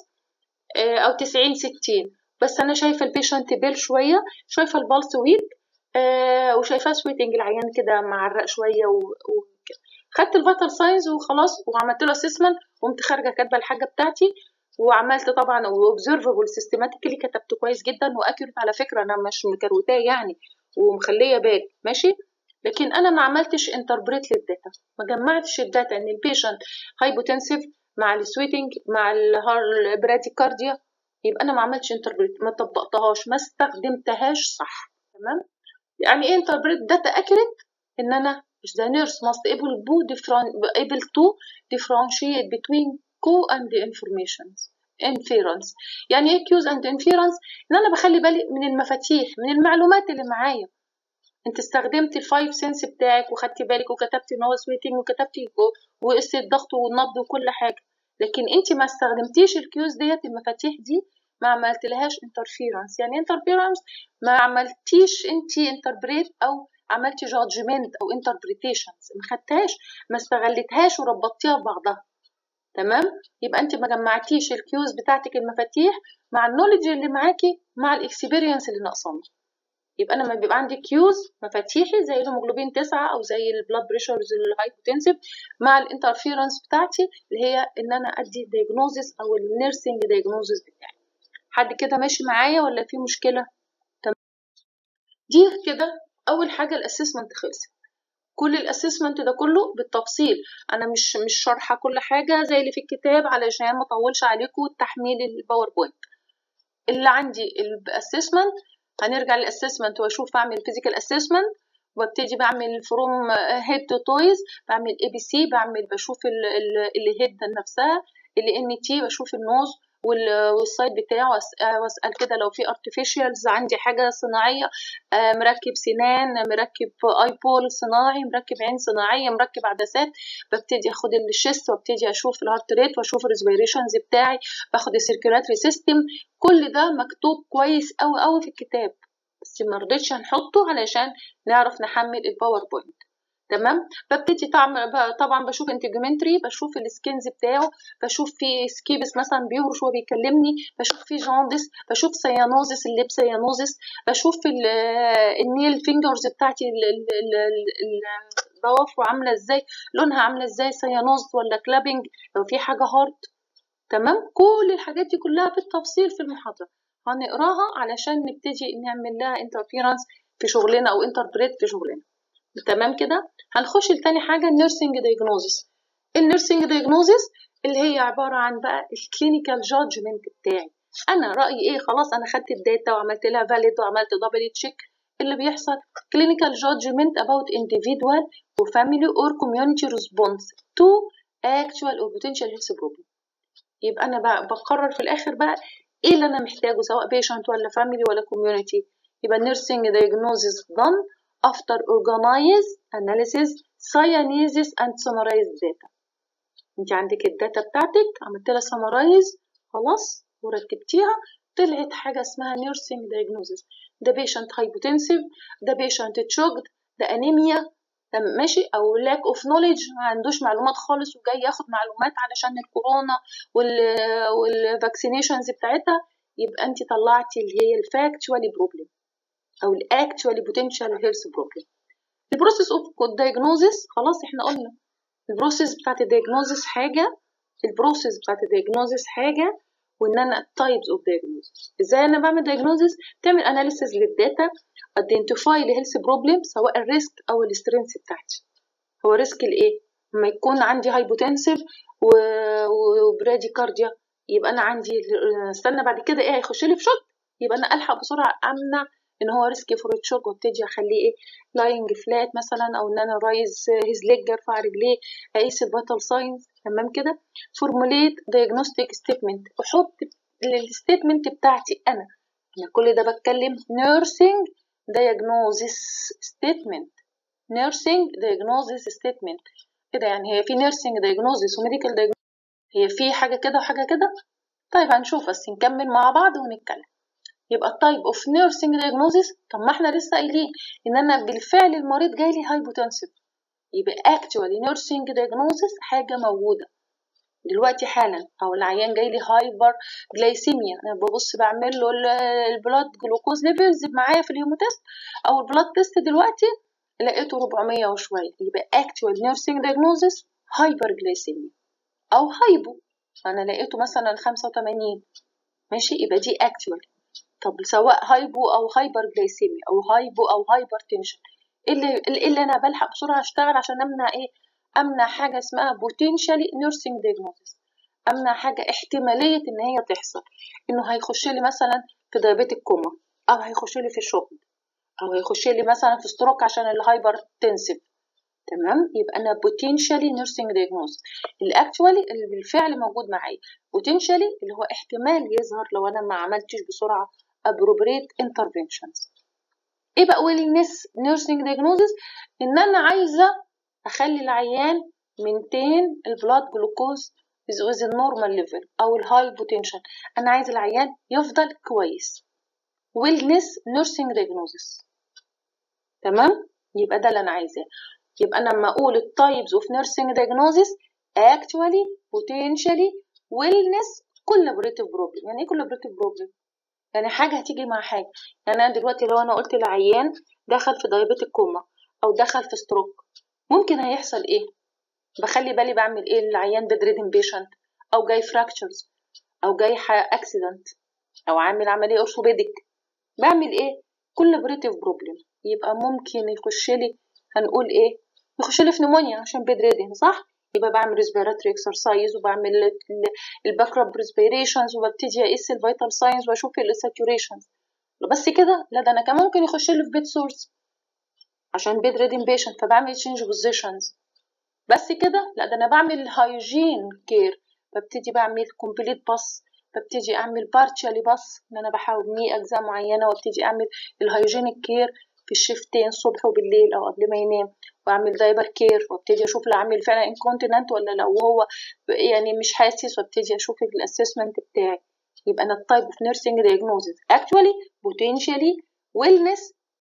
او 90 60 بس انا شايفه البيشنت بيل شويه شايفه البلس ويك آه وشايفاه سويتنج العيان كده معرق شويه وكده خدت الفيتال ساينز وخلاص وعملت له اسسمنت وقمت خارجه كاتبه الحاجه بتاعتي وعملت طبعا اوبزرفبل سيستماتيكلي كتبت كويس جدا واكيوريت على فكره انا مش مكروتاه يعني ومخليه بال ماشي لكن انا ما عملتش انتربريت للداتا ما جمعتش الداتا ان البيشنت هايبوتنسيف مع السويتنج مع البراديكارديا يبقى انا ما عملتش انتربريت ما طبقتهاش ما استخدمتهاش صح تمام يعني ايه انتربريت داتا اكيوريت ان انا the nurse must able to different able to differentiate between co and informations inference يعني ايه cues and inference ان انا بخلي بالي من المفاتيح من المعلومات اللي معايا انت استخدمت الفايف سنس بتاعك وخدتي بالك وكتبتي ان هو سويتنج وكتبتي وقست الضغط والنبض وكل حاجه لكن انت ما استخدمتيش الكيوز ديت المفاتيح دي ما عملت لهاش انترفيرنس يعني انترفيرنس ما عملتيش انت انتربريت او عملتي جادجمنت او انتربريتيشنز ما خدتهاش ما استغلتهاش وربطتيها ببعضها تمام يبقى انت ما جمعتيش الكيوز بتاعتك المفاتيح مع النولج اللي معاكي مع الاكسبيرينس اللي ناقصانا يبقى انا لما بيبقى عندي كيوز مفاتيحي زي الهيموجلوبين 9 او زي البلاد بريشرز الهايبوتنسيف مع الانترفيرنس بتاعتي اللي هي ان انا ادي دايجنوزس او النيرسينج دايجنوزس بتاعي حد كده ماشي معايا ولا في مشكله تمام دي كده اول حاجه الاسسمنت خلصت كل الاسسمنت ده كله بالتفصيل انا مش مش شارحه كل حاجه زي اللي في الكتاب علشان ما اطولش عليكم تحميل الباوربوينت اللي عندي الاسسمنت هنرجع للاسسمنت واشوف اعمل فيزيكال اسسمنت وابتدي بعمل فروم هيد تو تويز بعمل اي بي سي بعمل بشوف الهيد نفسها ال ان تي بشوف النوز والسايد بتاعه واسال كده لو في ارتفيشالز عندي حاجه صناعيه مركب سنان مركب اي بول صناعي مركب عين صناعيه مركب عدسات ببتدي اخد الشيست وابتدي اشوف الهارت ريت واشوف الريسبيريشنز بتاعي باخد السيركيولاتري سيستم كل ده مكتوب كويس قوي قوي في الكتاب بس ما رضيتش هنحطه علشان نعرف نحمل الباوربوينت تمام ببتدي تعمل ب- طبعا بشوف انتجمنتري بشوف السكينز بتاعه بشوف في سكيبس مثلا بيهرش وهو بيكلمني بشوف في جاندس بشوف سيانوزس الليب سيانوزس بشوف ال- النيل فينجرز بتاعتي ال- ال- ال- ال- الضوافر عامله ازاي لونها عامله ازاي سيانوز ولا كلابنج لو في حاجه هارد تمام كل الحاجات دي كلها بالتفصيل في المحاضره هنقراها علشان نبتدي نعمل لها انترفيرنس في شغلنا او انتربريت في شغلنا تمام كده هنخش لتاني حاجه النيرسينج دايجنوزس النيرسينج دايجنوزس اللي هي عباره عن بقى الكلينيكال جادجمنت بتاعي انا رايي ايه خلاص انا خدت الداتا وعملت لها فاليد وعملت دبل تشيك اللي بيحصل clinical judgment about individual or family or community response to actual or potential health problem يبقى انا بقى بقرر في الاخر بقى ايه اللي انا محتاجه سواء patient ولا family ولا community يبقى nursing diagnosis done after organized analysis sciences and summarized data انت عندك الداتا بتاعتك عملت لها summarize خلاص ورتبتيها طلعت حاجة اسمها nursing diagnosis ده patient hypotensive ده patient choked ده anemia ده ماشي او lack of knowledge ما عندوش معلومات خالص وجاي ياخد معلومات علشان الكورونا وال والفاكسينيشنز بتاعتها يبقى انت طلعتي اللي هي الفاكتوالي بروبلم او الاكتوالي بوتنشال هيلث بروبلم البروسيس اوف diagnosis خلاص احنا قلنا البروسيس بتاعت الدياجنوزس حاجة البروسيس بتاعت الدياجنوزس حاجة وان انا types of diagnosis ازاي انا بعمل diagnosis تعمل analysis للداتا identify الهيلث بروبلم سواء الريسك او السترينث بتاعتي هو ريسك الايه لما يكون عندي هايبوتنسيف وبراديكارديا يبقى انا عندي استنى بعد كده ايه هيخش لي في شوك يبقى انا الحق بسرعه امنع ان هو ريسكي فور تشوك وابتدي اخليه ايه لاينج فلات مثلا او ان انا رايز هيز ليج ارفع رجليه اقيس الفيتال ساينز تمام كده فورموليت دايجنوستيك ستيتمنت احط الستيتمنت بتاعتي انا انا كل ده بتكلم نيرسينج diagnosis statement nursing diagnosis statement كده يعني هي في nursing diagnosis وميديكال diagnosis هي في حاجة كده وحاجة كده طيب هنشوف بس نكمل مع بعض ونتكلم يبقى التايب اوف nursing diagnosis طب ما احنا لسه قايلين ان انا بالفعل المريض جاي لي هايبوتنسيف يبقى actually nursing diagnosis حاجة موجودة دلوقتي حالا او العيان جاي لي هايبر جلايسيميا انا ببص بعمل له البلاد جلوكوز ليفلز معايا في الهيموتست او البلاد تيست دلوقتي لقيته 400 وشويه يبقى actual nursing diagnosis هايبر جلايسيميا او هايبو انا لقيته مثلا 85 ماشي يبقى دي actual طب سواء هايبو او هايبر جلايسيميا او هايبو او هايبر تنشن ايه اللي, إيه اللي انا بلحق بسرعه اشتغل عشان امنع ايه امنع حاجه اسمها potentially nursing diagnosis امنع حاجه احتماليه ان هي تحصل انه هيخش لي مثلا في دايابيتك كوما او هيخش لي في شوك او هيخش لي مثلا في ستروك عشان الهايبر تنسيف تمام يبقى انا potentially nursing diagnosis الاكتوالي اللي بالفعل موجود معايا potentially اللي هو احتمال يظهر لو انا ما عملتش بسرعه appropriate interventions ايه بقى wellness nursing diagnosis ان انا عايزه اخلي العيان مينتين البلاد جلوكوز with النورمال ليفل او الهاي بوتنشال انا عايز العيان يفضل كويس wellness nursing diagnosis تمام يبقى ده اللي انا عايزاه يبقى انا لما اقول التايبز اوف nursing diagnosis actually potentially wellness collaborative problem يعني ايه collaborative problem يعني حاجه هتيجي مع حاجه يعني انا دلوقتي لو انا قلت لعيان دخل في دايابيتك كوما او دخل في ستروك ممكن هيحصل ايه بخلي بالي بعمل ايه للعيان بدريدن بيشنت او جاي فراكتشرز او جاي اكسيدنت او عامل عمليه اورثوبيديك بعمل ايه كل بريتيف بروبلم يبقى ممكن يخش لي هنقول ايه يخش لي في نمونيا عشان بدريدن صح يبقى بعمل ريسبيراتوري اكسرسايز وبعمل الباكرب ريسبيريشنز وببتدي اقيس الفيتال ساينز واشوف الساتوريشنز بس كده لا ده انا كمان ممكن يخش لي في بيت سورس عشان بيد ريدن بيشنت فبعمل تشينج بوزيشنز بس كده لا ده انا بعمل هايجين كير ببتدي بعمل كومبليت باس ببتدي اعمل بارشالي باس ان انا بحاول مي اجزاء معينه وابتدي اعمل الهايجينيك كير في الشيفتين الصبح وبالليل او قبل ما ينام واعمل دايبر كير وابتدي اشوف لو عامل فعلا انكونتيننت ولا لو هو يعني مش حاسس وابتدي اشوف الاسسمنت بتاعي يبقى انا التايب اوف نيرسينج دايجنوزز اكشوالي بوتنشالي ويلنس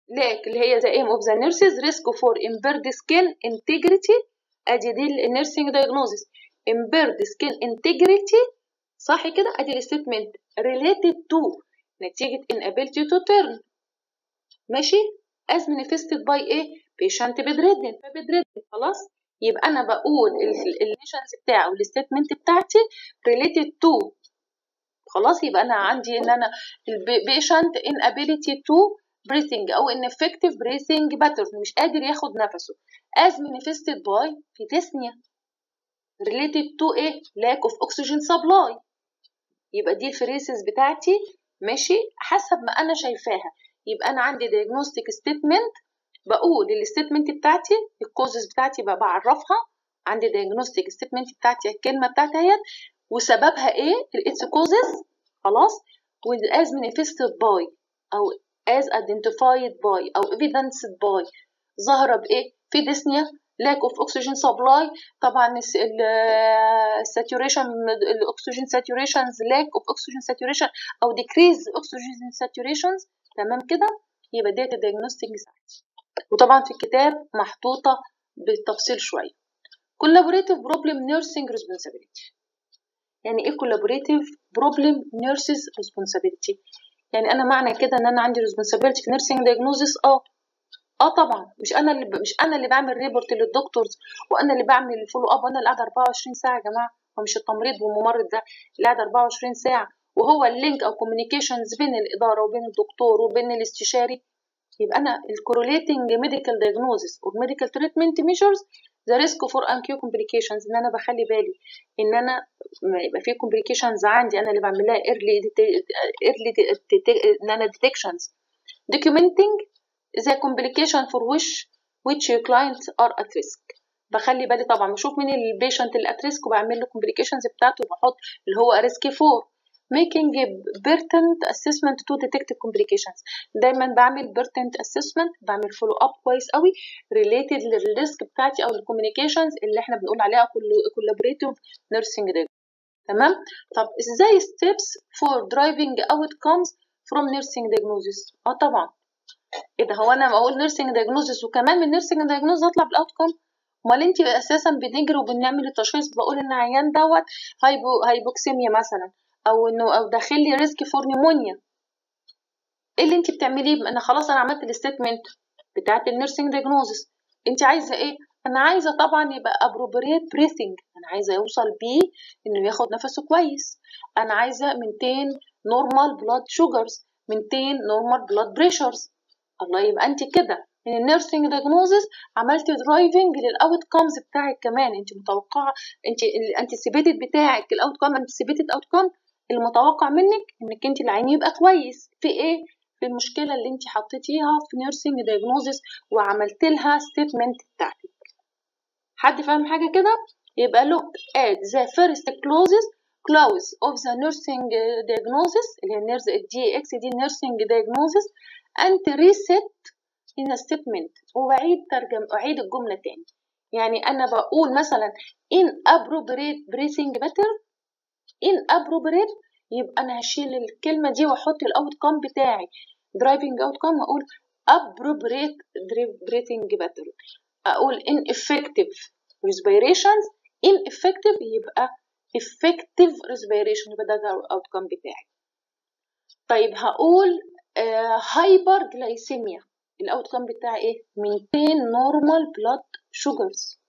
lack اللي هي the aim of the nurses risk for impaired skin integrity ادي دي النيرسينج diagnosis impaired skin integrity صح كده ادي الستيتمنت related to نتيجة inability to turn ماشي as manifested by ايه patient bedridden bedridden خلاص يبقى انا بقول الليشنز بتاعي او الستيتمنت بتاعتي related to خلاص يبقى انا عندي ان انا البيشنت inability to breathing او ineffective breathing pattern مش قادر ياخد نفسه as manifested by في dyspnea related to ايه lack of oxygen supply يبقى دي الفريسز بتاعتي ماشي حسب ما انا شايفاها يبقى انا عندي diagnostic statement بقول الستيتمنت بتاعتي الكوزز بتاعتي بقى بعرفها عندي diagnostic statement بتاعتي الكلمه بتاعتي اهيت وسببها ايه its causes خلاص with as manifested by او as identified by او evidenced by ظاهره بايه في dyspnea lack of oxygen supply طبعا الساتوريشن الاكسجين saturations lack of oxygen saturation او decrease oxygen saturations تمام كده يبقى ديت الديagnostic بتاعتي وطبعا في الكتاب محطوطه بالتفصيل شويه collaborative problem nursing responsibility يعني ايه collaborative problem nurses responsibility يعني انا معنى كده ان انا عندي responsibility في nursing diagnosis اه اه طبعا مش انا اللي ب... مش انا اللي بعمل ريبورت للدكتورز وانا اللي بعمل الفولو اب وانا اللي قاعده 24 ساعه يا جماعه هو مش التمريض والممرض ده اللي قاعد 24 ساعه وهو اللينك او كوميونيكيشنز بين الاداره وبين الدكتور وبين الاستشاري يبقى انا الكوروليتنج ميديكال دايجنوزس والميديكال تريتمنت ميجرز ذا ريسك فور انكيو كومبليكيشنز ان انا بخلي بالي ان انا ما يبقى في كومبليكيشنز عندي انا اللي بعمل لها ايرلي ايرلي ان انا ديتكشنز documenting the complication for which which your clients are at risk بخلي بالي طبعا بشوف مين البيشنت اللي at risk وبعمل له complications بتاعته وبحط اللي هو risk for making a pertinent assessment to detect complications دايما بعمل pertinent assessment بعمل follow up كويس قوي related للريسك بتاعتي او الكوميونيكيشنز اللي احنا بنقول عليها collaborative nursing rate تمام طب ازاي steps for driving outcomes from nursing diagnosis اه طبعا ايه ده هو انا بقول نيرسينج دايجنوزس وكمان من نيرسينج دايجنوزس اطلع بالاوتكم امال انت اساسا بنجري وبنعمل التشخيص بقول ان عيان دوت هايبو هايبوكسيميا مثلا او انه او داخل لي ريسك فور نيمونيا ايه اللي انت بتعمليه انا خلاص انا عملت الستيتمنت بتاعت النيرسينج دايجنوزس انت عايزه ايه انا عايزه طبعا يبقى ابروبريت بريثنج انا عايزه يوصل بيه انه ياخد نفسه كويس انا عايزه مينتين نورمال بلاد شوجرز مينتين نورمال بلاد بريشرز الله يبقى انت كده من النيرسينج دايجنوزس عملتي درايفنج للاوت كومز بتاعك كمان انت متوقعه انت الانتسيبيتد بتاعك الاوت كوم انتسيبيتد اوت كوم المتوقع منك انك انت العين يبقى كويس في ايه في المشكله اللي انت حطيتيها في نيرسينج دايجنوزس وعملت لها ستيتمنت بتاعتك حد فاهم حاجه كده يبقى look at the first clauses clause of the nursing diagnosis اللي هي النيرز الدي اكس دي nursing diagnosis and reset in a statement وبعيد ترجم أعيد الجملة تاني يعني أنا بقول مثلا inappropriate breathing pattern inappropriate يبقى أنا هشيل الكلمة دي وأحط الأوت كام بتاعي driving outcome وأقول appropriate breathing pattern أقول ineffective respirations ineffective يبقى effective respiration يبقى ده الأوتكم بتاعي طيب هقول هايبر جلايسيميا الاوتكم بتاعي ايه maintain normal blood sugars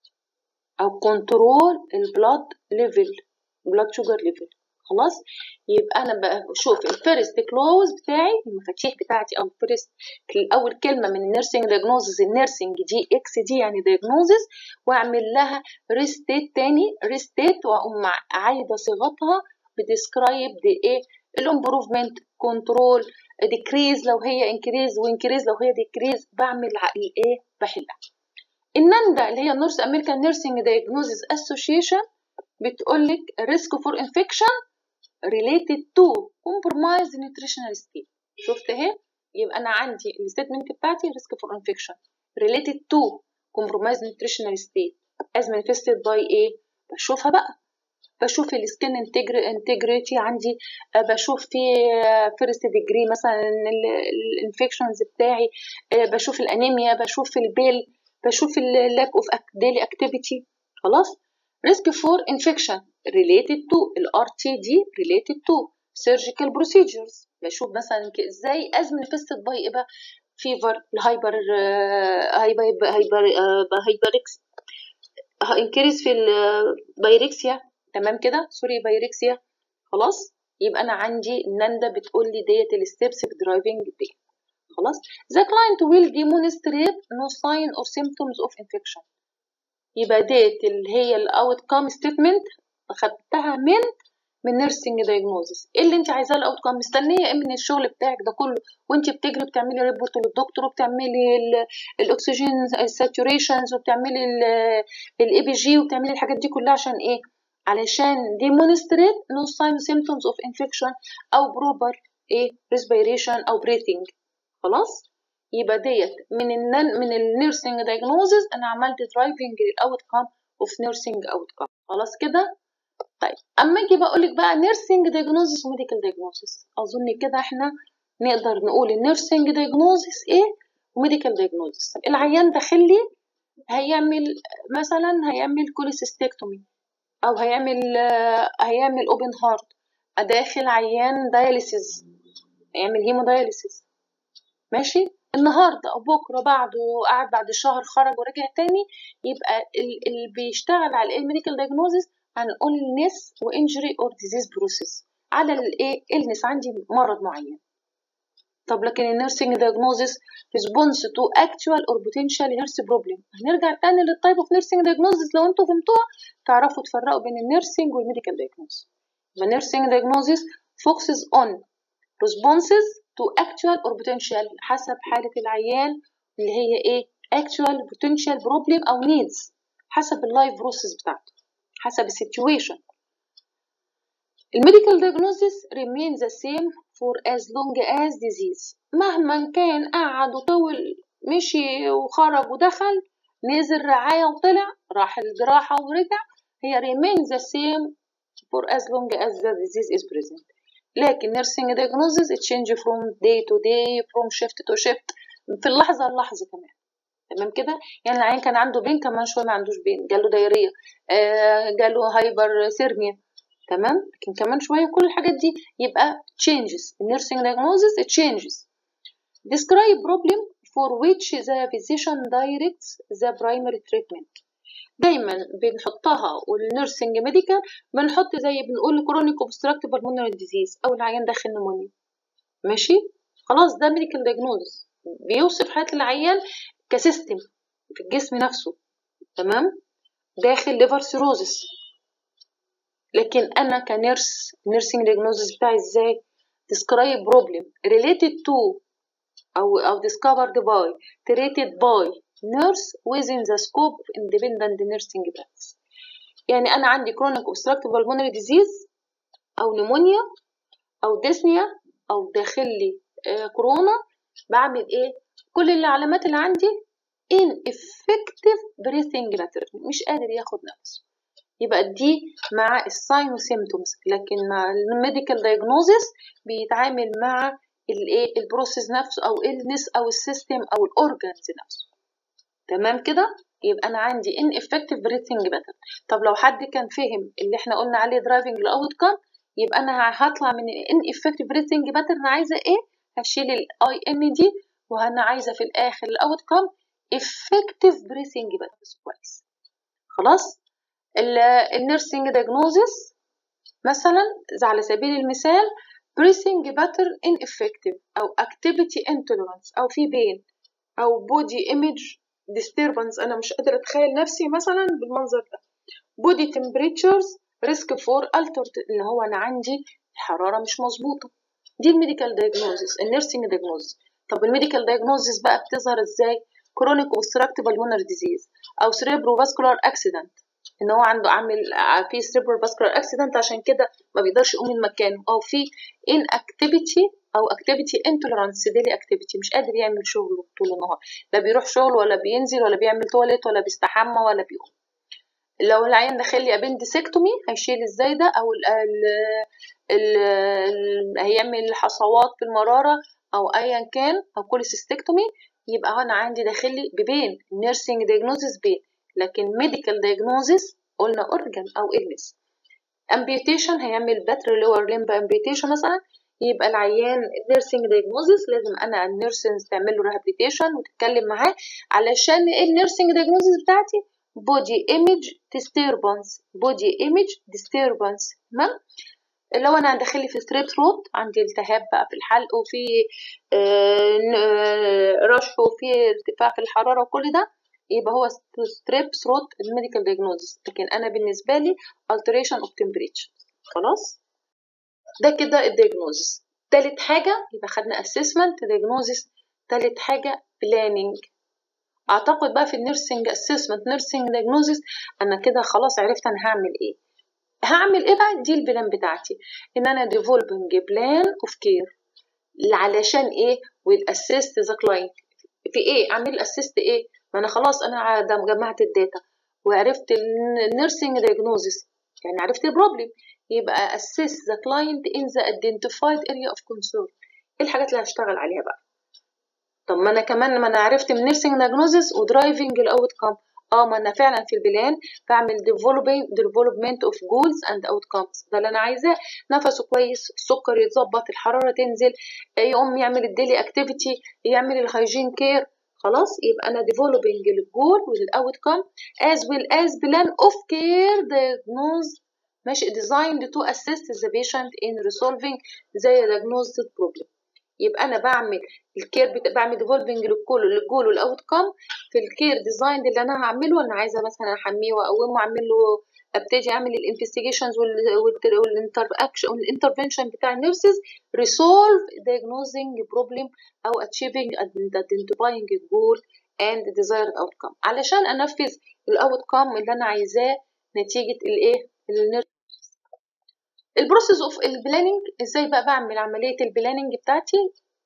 او كنترول البلاد ليفل blood sugar level خلاص يبقى انا بقى بشوف الفيرست كلوز بتاعي المفاتيح بتاعتي او الفيرست اول كلمه من النيرسينج دايجنوزز النيرسينج دي اكس دي يعني دايجنوزز واعمل لها ريستيت تاني ريستيت واقوم عايده صيغتها بتسكرايب دي ايه الامبروفمنت كنترول ديكريز لو هي انكريز وانكريز لو هي ديكريز بعمل ايه بحلها الناندا اللي هي نورث امريكان نيرسينج دايجنوزز اسوشيشن بتقول لك risk for infection related to compromised nutritional state شفت اهي يبقى انا عندي الستيتمنت بتاعتي risk for infection related to compromised nutritional state as manifested by ايه بشوفها بقى بشوف السكين انتجريتي عندي آه، بشوف في فيرست ديجري مثلا الانفكشنز بتاعي آه، بشوف الانيميا بشوف البيل بشوف اللاك اوف ديلي اكتيفيتي خلاص ريسك فور انفكشن related to الار تي دي related to surgical procedures بشوف مثلا ك- ازاي ازمن فيستد باي ايه بقى فيفر الهايبر هايبر هايبر هايبركس انكريز في البايركسيا تمام كده سوري بايركسيا خلاص يبقى انا عندي ناندا بتقول لي ديت الستبس في درايفنج دي خلاص the client will demonstrate no sign or symptoms of infection يبقى ديت اللي هي الاوت كام ستيتمنت اخدتها من من نيرسينج دايجنوزس ايه اللي انت عايزاه الاوت كام مستنيه ايه من الشغل بتاعك ده كله وانت بتجري بتعملي ريبورت للدكتور وبتعملي ال- الاكسجين ساتوريشنز وبتعملي الاي بي جي وبتعملي الحاجات دي كلها عشان ايه علشان demonstrate no sign symptoms of infection او proper ايه respiration او breathing خلاص يبقى ديت من النن من النيرسينج دايجنوزز انا عملت درايفنج للاوت كام اوف نيرسينج اوت كام خلاص كده طيب اما اجي بقول لك بقى نيرسينج دايجنوزس وميديكال دايجنوزس اظن كده احنا نقدر نقول النيرسينج دايجنوزس ايه وميديكال دايجنوزس العيان داخل لي هيعمل مثلا هيعمل كوليسيستكتومي او هيعمل آه، هيعمل اوبن هارت داخل عيان داياليسيس هيعمل هيموداياليسيس ماشي النهارده او بكره بعده قعد بعد شهر خرج ورجع تاني يبقى ال- اللي بيشتغل على الميديكال دايجنوزس هنقول نس وانجري اور ديزيز بروسيس على الايه النس عندي مرض معين طب لكن النيرسينج دايجنوزس ريسبونس تو اكتوال اور بوتنشال هيرث بروبلم هنرجع تاني للتايب اوف نيرسينج دايجنوزس لو انتوا فهمتوها تعرفوا تفرقوا بين النيرسينج والميديكال دايجنوزس يبقى نيرسينج دايجنوزس focuses on responses to actual or potential حسب حالة العيان اللي هي ايه actual potential problem أو needs حسب اللايف بروسيس بتاعته حسب السيتويشن الميديكال diagnosis remain the same for as long as disease مهما كان قعد وطول مشي وخرج ودخل نزل رعاية وطلع راح الجراحة ورجع هي remain the same for as long as the disease is present لكن nursing diagnosis it change from day to day from shift to shift في اللحظة للحظة كمان تمام كده يعني العيان كان عنده بين كمان شوية ما عندوش بين جاله دايرية آه جاله هايبر سيرميا تمام لكن كمان شوية كل الحاجات دي يبقى changes nursing diagnosis it changes describe problem for which the physician directs the primary treatment دايما بنحطها والنيرسينج ميديكال بنحط زي بنقول كرونيك اوبستراكتيف بالمونري ديزيز او العيان داخل نمونيا ماشي خلاص ده ميديكال دايجنوز بيوصف حالة العيان كسيستم في الجسم نفسه تمام داخل ليفر سيروزس لكن انا كنيرس نيرسينج دايجنوزس بتاعي ازاي describe problem related to او او discovered by treated by nurse within the scope of independent nursing practice يعني انا عندي chronic obstructive pulmonary disease او نمونيا او ديسنيا او داخل لي آه كورونا بعمل ايه كل العلامات اللي عندي ineffective breathing pattern مش قادر ياخد نفسه يبقى دي مع الساين وسيمتومز لكن مع الميديكال دايجنوزس بيتعامل مع الايه البروسيس نفسه او النس او السيستم او الاورجانز نفسه تمام كده يبقى انا عندي ineffective breathing pattern طب لو حد كان فهم اللي احنا قلنا عليه driving الاوت كام يبقى انا هطلع من ineffective breathing pattern انا عايزه ايه هشيل الاي ام دي وانا عايزه في الاخر الاوت كام effective breathing pattern كويس خلاص النيرسينج دايجنوزس مثلا على سبيل المثال breathing pattern ineffective أو activity intolerance أو في بين أو body image disturbance أنا مش قادرة أتخيل نفسي مثلا بالمنظر ده body temperatures risk for altered اللي هو أنا عندي الحرارة مش مظبوطة دي الميديكال دايجنوزس النيرسينج دايجنوزس طب الميديكال دايجنوزس بقى بتظهر ازاي chronic obstructive pulmonary disease أو cerebrovascular accident ان هو عنده عامل في cerebral vascular accident عشان كده ما بيقدرش يقوم من مكانه او في inactivity او activity intolerance daily activity مش قادر يعمل شغله طول النهار لا بيروح شغل ولا بينزل ولا بيعمل تواليت ولا بيستحمى ولا بيقوم لو العيان داخل لي ابندسكتومي هيشيل ازاي ده او ال ال ال ال هيعمل حصوات في المراره او ايا كان او كوليسيستكتومي يبقى انا عندي داخل لي ببين نيرسينج دايجنوزيس بين لكن ميديكال دايجنوزيس قلنا اورجان او النس امبيوتيشن هيعمل باتر لور ليمب امبيوتيشن مثلا يبقى العيان نيرسينج دايجنوزيس لازم انا النيرسنز تعمل له ريهابيليتيشن وتتكلم معاه علشان ايه النيرسينج دايجنوزيس بتاعتي بودي ايمج ديستربنس بودي ايمج ديستربنس تمام لو انا داخل لي في ستريب ثروت عندي التهاب بقى في الحلق وفي رشح وفي ارتفاع في الحراره وكل ده يبقى هو ستريب ثروت الميديكال دايجنوزيس لكن انا بالنسبه لي alteration of temperature خلاص ده كده الدايجنوزيس تالت حاجه يبقى خدنا assessment diagnosis تالت حاجه planning اعتقد بقى في النيرسينج اسسمنت نيرسينج دايجنوزيس انا كده خلاص عرفت انا هعمل ايه هعمل ايه بقى دي البلان بتاعتي ان انا ديفولبنج بلان اوف كير علشان ايه والاسيست ذا كلاينت في ايه اعمل اسيست ايه ما انا خلاص انا جمعت الداتا وعرفت النيرسينج دايجنوزيس يعني عرفت البروبلم يبقى assess the client in the identified area of concern ايه الحاجات اللي هشتغل عليها بقى طب ما انا كمان ما انا عرفت من نيرسينج دايجنوزيس ودرايفنج الاوت كام اه ما انا فعلا في البلان بعمل developing development of goals and outcomes ده اللي انا عايزاه نفسه كويس السكر يتظبط الحراره تنزل يقوم يعمل الديلي اكتيفيتي يعمل الهايجين كير خلاص يبقى انا developing الجول والاوتكم as well as plan of care diagnose ماشي designed to assist the patient in resolving the diagnosed problem يبقى انا بعمل الكير بت... بعمل ديفولفنج للجول للجول والاوت كام في الكير ديزاين اللي انا هعمله انا عايزه مثلا احميه واقومه اعمل له ابتدي اعمل الانفستيجيشنز والانتر اكشن والانترفنشن بتاع النيرسز ريسولف diagnosing بروبلم او achieving and identifying goal and desired outcome علشان انفذ الاوت كام اللي انا عايزاه نتيجه الايه البروسيس اوف البلاننج ازاي بقى بعمل عمليه البلاننج بتاعتي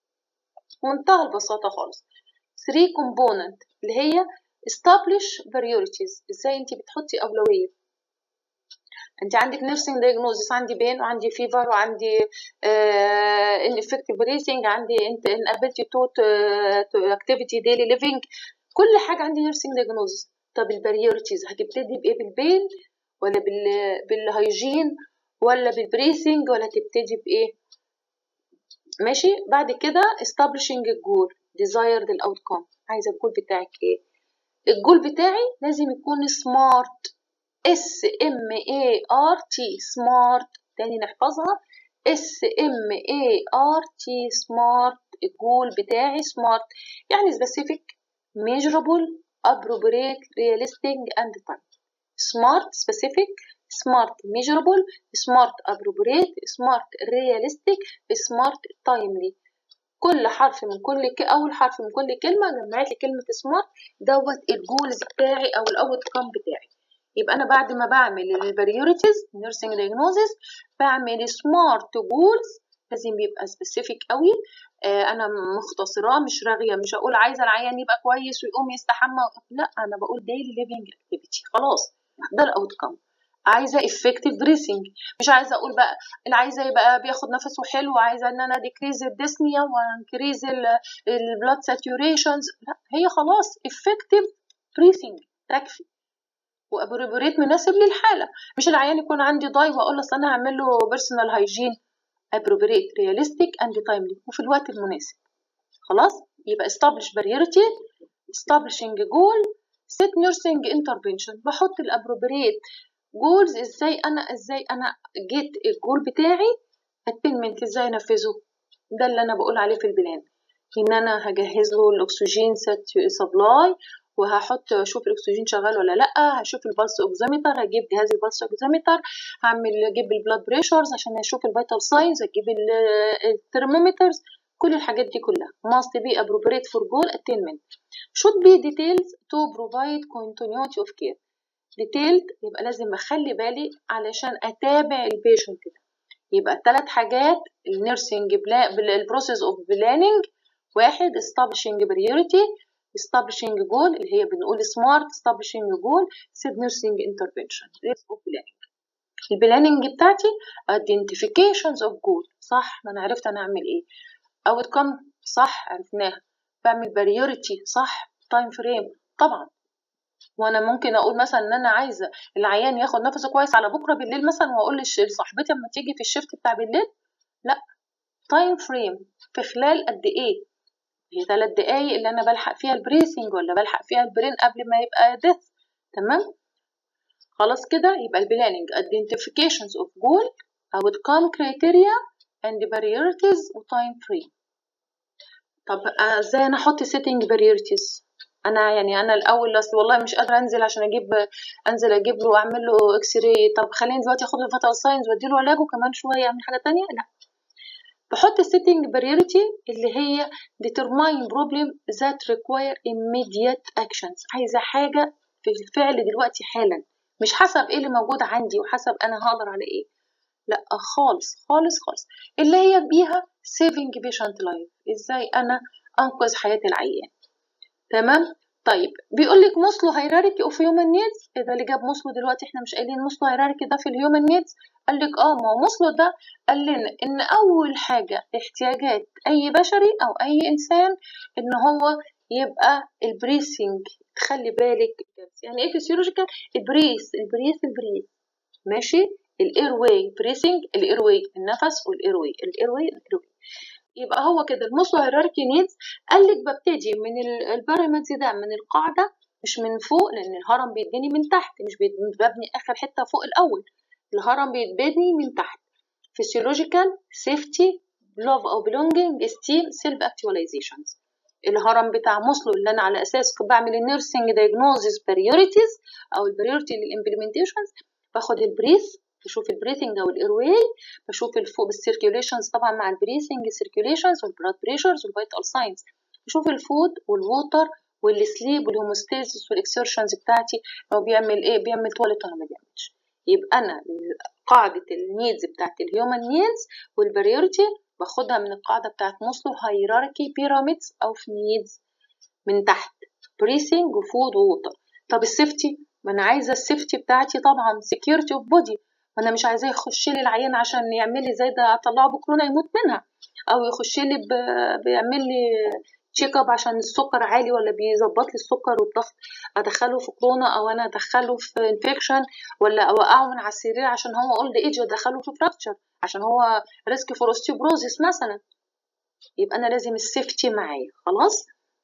منتهى البساطه خالص 3 component اللي هي establish priorities ازاي انت بتحطي اولويه انت عندك نيرسينج دايجنوزيس عندي بين وعندي فيفر وعندي ان افكتيف بريسنج عندي انت ان ابيلتي تو اكتيفيتي ديلي ليفينج كل حاجه عندي نيرسينج دايجنوزيس طب البريورتيز هتبتدي بايه بالبين ولا بال بالهيجين ولا بالبريسنج ولا تبتدي بايه ماشي بعد كده establishing الجول desired الاوتكم عايزه الجول بتاعك ايه الجول بتاعي لازم يكون سمارت اس ام اي ار تي سمارت تاني نحفظها اس ام اي ار تي سمارت الجول بتاعي سمارت يعني specific measurable appropriate realistic and time smart specific smart measurable smart appropriate smart realistic smart timely كل حرف من كل ك... اول حرف من كل كلمه جمعت لي كلمه سمارت دوت الجولز بتاعي او الاوت كام بتاعي يبقى انا بعد ما بعمل البريوريتيز نيرسينج دايجنوزيس بعمل سمارت جولز لازم يبقى سبيسيفيك قوي آه انا مختصراه مش راغيه مش هقول عايزه العيان يبقى كويس ويقوم يستحمى لا انا بقول ديلي ليفنج اكتيفيتي خلاص ده الاوت كام عايزه افكتيف بريسنج مش عايزه اقول بقى اللي عايزه يبقى بياخد نفسه حلو عايزه ان انا ديكريز الديسنيا وانكريز البلاد ساتوريشنز لا هي خلاص افكتيف بريسنج تكفي وابروبريت مناسب للحاله مش العيان يكون عندي ضاي واقول له اصل انا هعمل له بيرسونال هايجين appropriate realistic and timely وفي الوقت المناسب خلاص يبقى establish priority establishing goal set nursing intervention بحط الابروبريت جولز ازاي انا ازاي انا جيت الجول بتاعي اتمنت ازاي انفذه ده اللي انا بقول عليه في البلان ان انا هجهز له الاكسجين سبلاي وهحط اشوف الاكسجين شغال ولا لا هشوف البلس اوكسيمتر هجيب جهاز البلس اوكسيمتر هعمل اجيب البلاد بريشرز عشان اشوف الفيتال ساينز اجيب الترمومترز كل الحاجات دي كلها must be appropriate for goal attainment should be details to provide continuity of care detailed يبقى لازم اخلي بالي علشان اتابع البيشنت ده يبقى الثلاث حاجات النيرسينج البروسيس اوف بلاننج واحد establishing priority establishing goal اللي هي بنقول smart establishing goal set nursing intervention this of planning البلاننج بتاعتي identifications of goal صح ما انا عرفت انا اعمل ايه outcome صح عرفناها بعمل priority صح time frame طبعا وانا ممكن اقول مثلا ان انا عايزه العيان ياخد نفسه كويس على بكره بالليل مثلا واقول لصاحبتي اما تيجي في الشيفت بتاع بالليل لا تايم فريم في خلال قد ايه هي ثلاث دقايق اللي انا بلحق فيها البريسنج ولا بلحق فيها البرين قبل ما يبقى ديث تمام خلاص كده يبقى البلاننج identifications of goal outcome criteria and priorities و time frame طب ازاي انا احط setting priorities انا يعني انا الاول اصل والله مش قادره انزل عشان اجيب انزل اجيب له واعمل له اكس راي طب خليني دلوقتي اخد له فيتال ساينز وادي له علاجه كمان شويه اعمل حاجه تانية لا بحط setting priority اللي هي determine problem that require immediate actions عايزه حاجه في الفعل دلوقتي حالا مش حسب ايه اللي موجود عندي وحسب انا هقدر على ايه لا خالص خالص خالص اللي هي بيها saving patient life ازاي انا انقذ حياه العيان تمام طيب بيقول لك موسلو هيراركي اوف هيومن نيدز اذا اللي جاب موسلو دلوقتي احنا مش قايلين موسلو هيراركي ده في الهيومن نيدز قال لك اه ما هو موسلو ده قال لنا ان اول حاجه احتياجات اي بشري او اي انسان ان هو يبقى البريسنج تخلي بالك يعني ايه فيسيولوجيكال البريس البريس البريس ماشي الاير واي بريسنج الاير واي النفس والاير واي الاير واي الاير واي يبقى هو كده الموسلو هيراركي نيدز قال لك ببتدي من البيراميدز ده من القاعده مش من فوق لان الهرم بيتبني من تحت مش ببني اخر حته فوق الاول الهرم بيتبني من تحت physiological safety love او belonging esteem self actualizations الهرم بتاع موسلو اللي انا على اساس بعمل النيرسينج دايجنوزيس بريوريتيز او البريوريتي للامبلمنتيشنز باخد البريث بشوف البريثنج او الايرواي بشوف الفوق بالسيركيوليشنز طبعا مع البريثنج السيركيوليشنز والبلاد بريشرز والفيتال ساينز بشوف الفود والووتر والسليب والهوموستاسيس والاكسرشنز بتاعتي هو بيعمل ايه بيعمل تواليت ولا ما بيعملش يبقى انا قاعده النيدز بتاعت الهيومن نيدز والبريورتي باخدها من القاعده بتاعت موسلو هيراركي بيراميدز او في نيدز من تحت بريسنج وفود ووتر طب السيفتي ما انا عايزه السيفتي بتاعتي طبعا سكيورتي اوف بودي انا مش عايزاه يخش لي العيان عشان يعمل لي زي ده اطلعه بكورونا يموت منها او يخش لي بيعمل لي تشيك اب عشان السكر عالي ولا بيظبط لي السكر والضغط ادخله في كورونا او انا ادخله في انفكشن ولا اوقعه من على السرير عشان هو اولد ايج ادخله في فراكتشر عشان هو ريسك فور اوستيوبروزيس مثلا يبقى انا لازم السيفتي معايا خلاص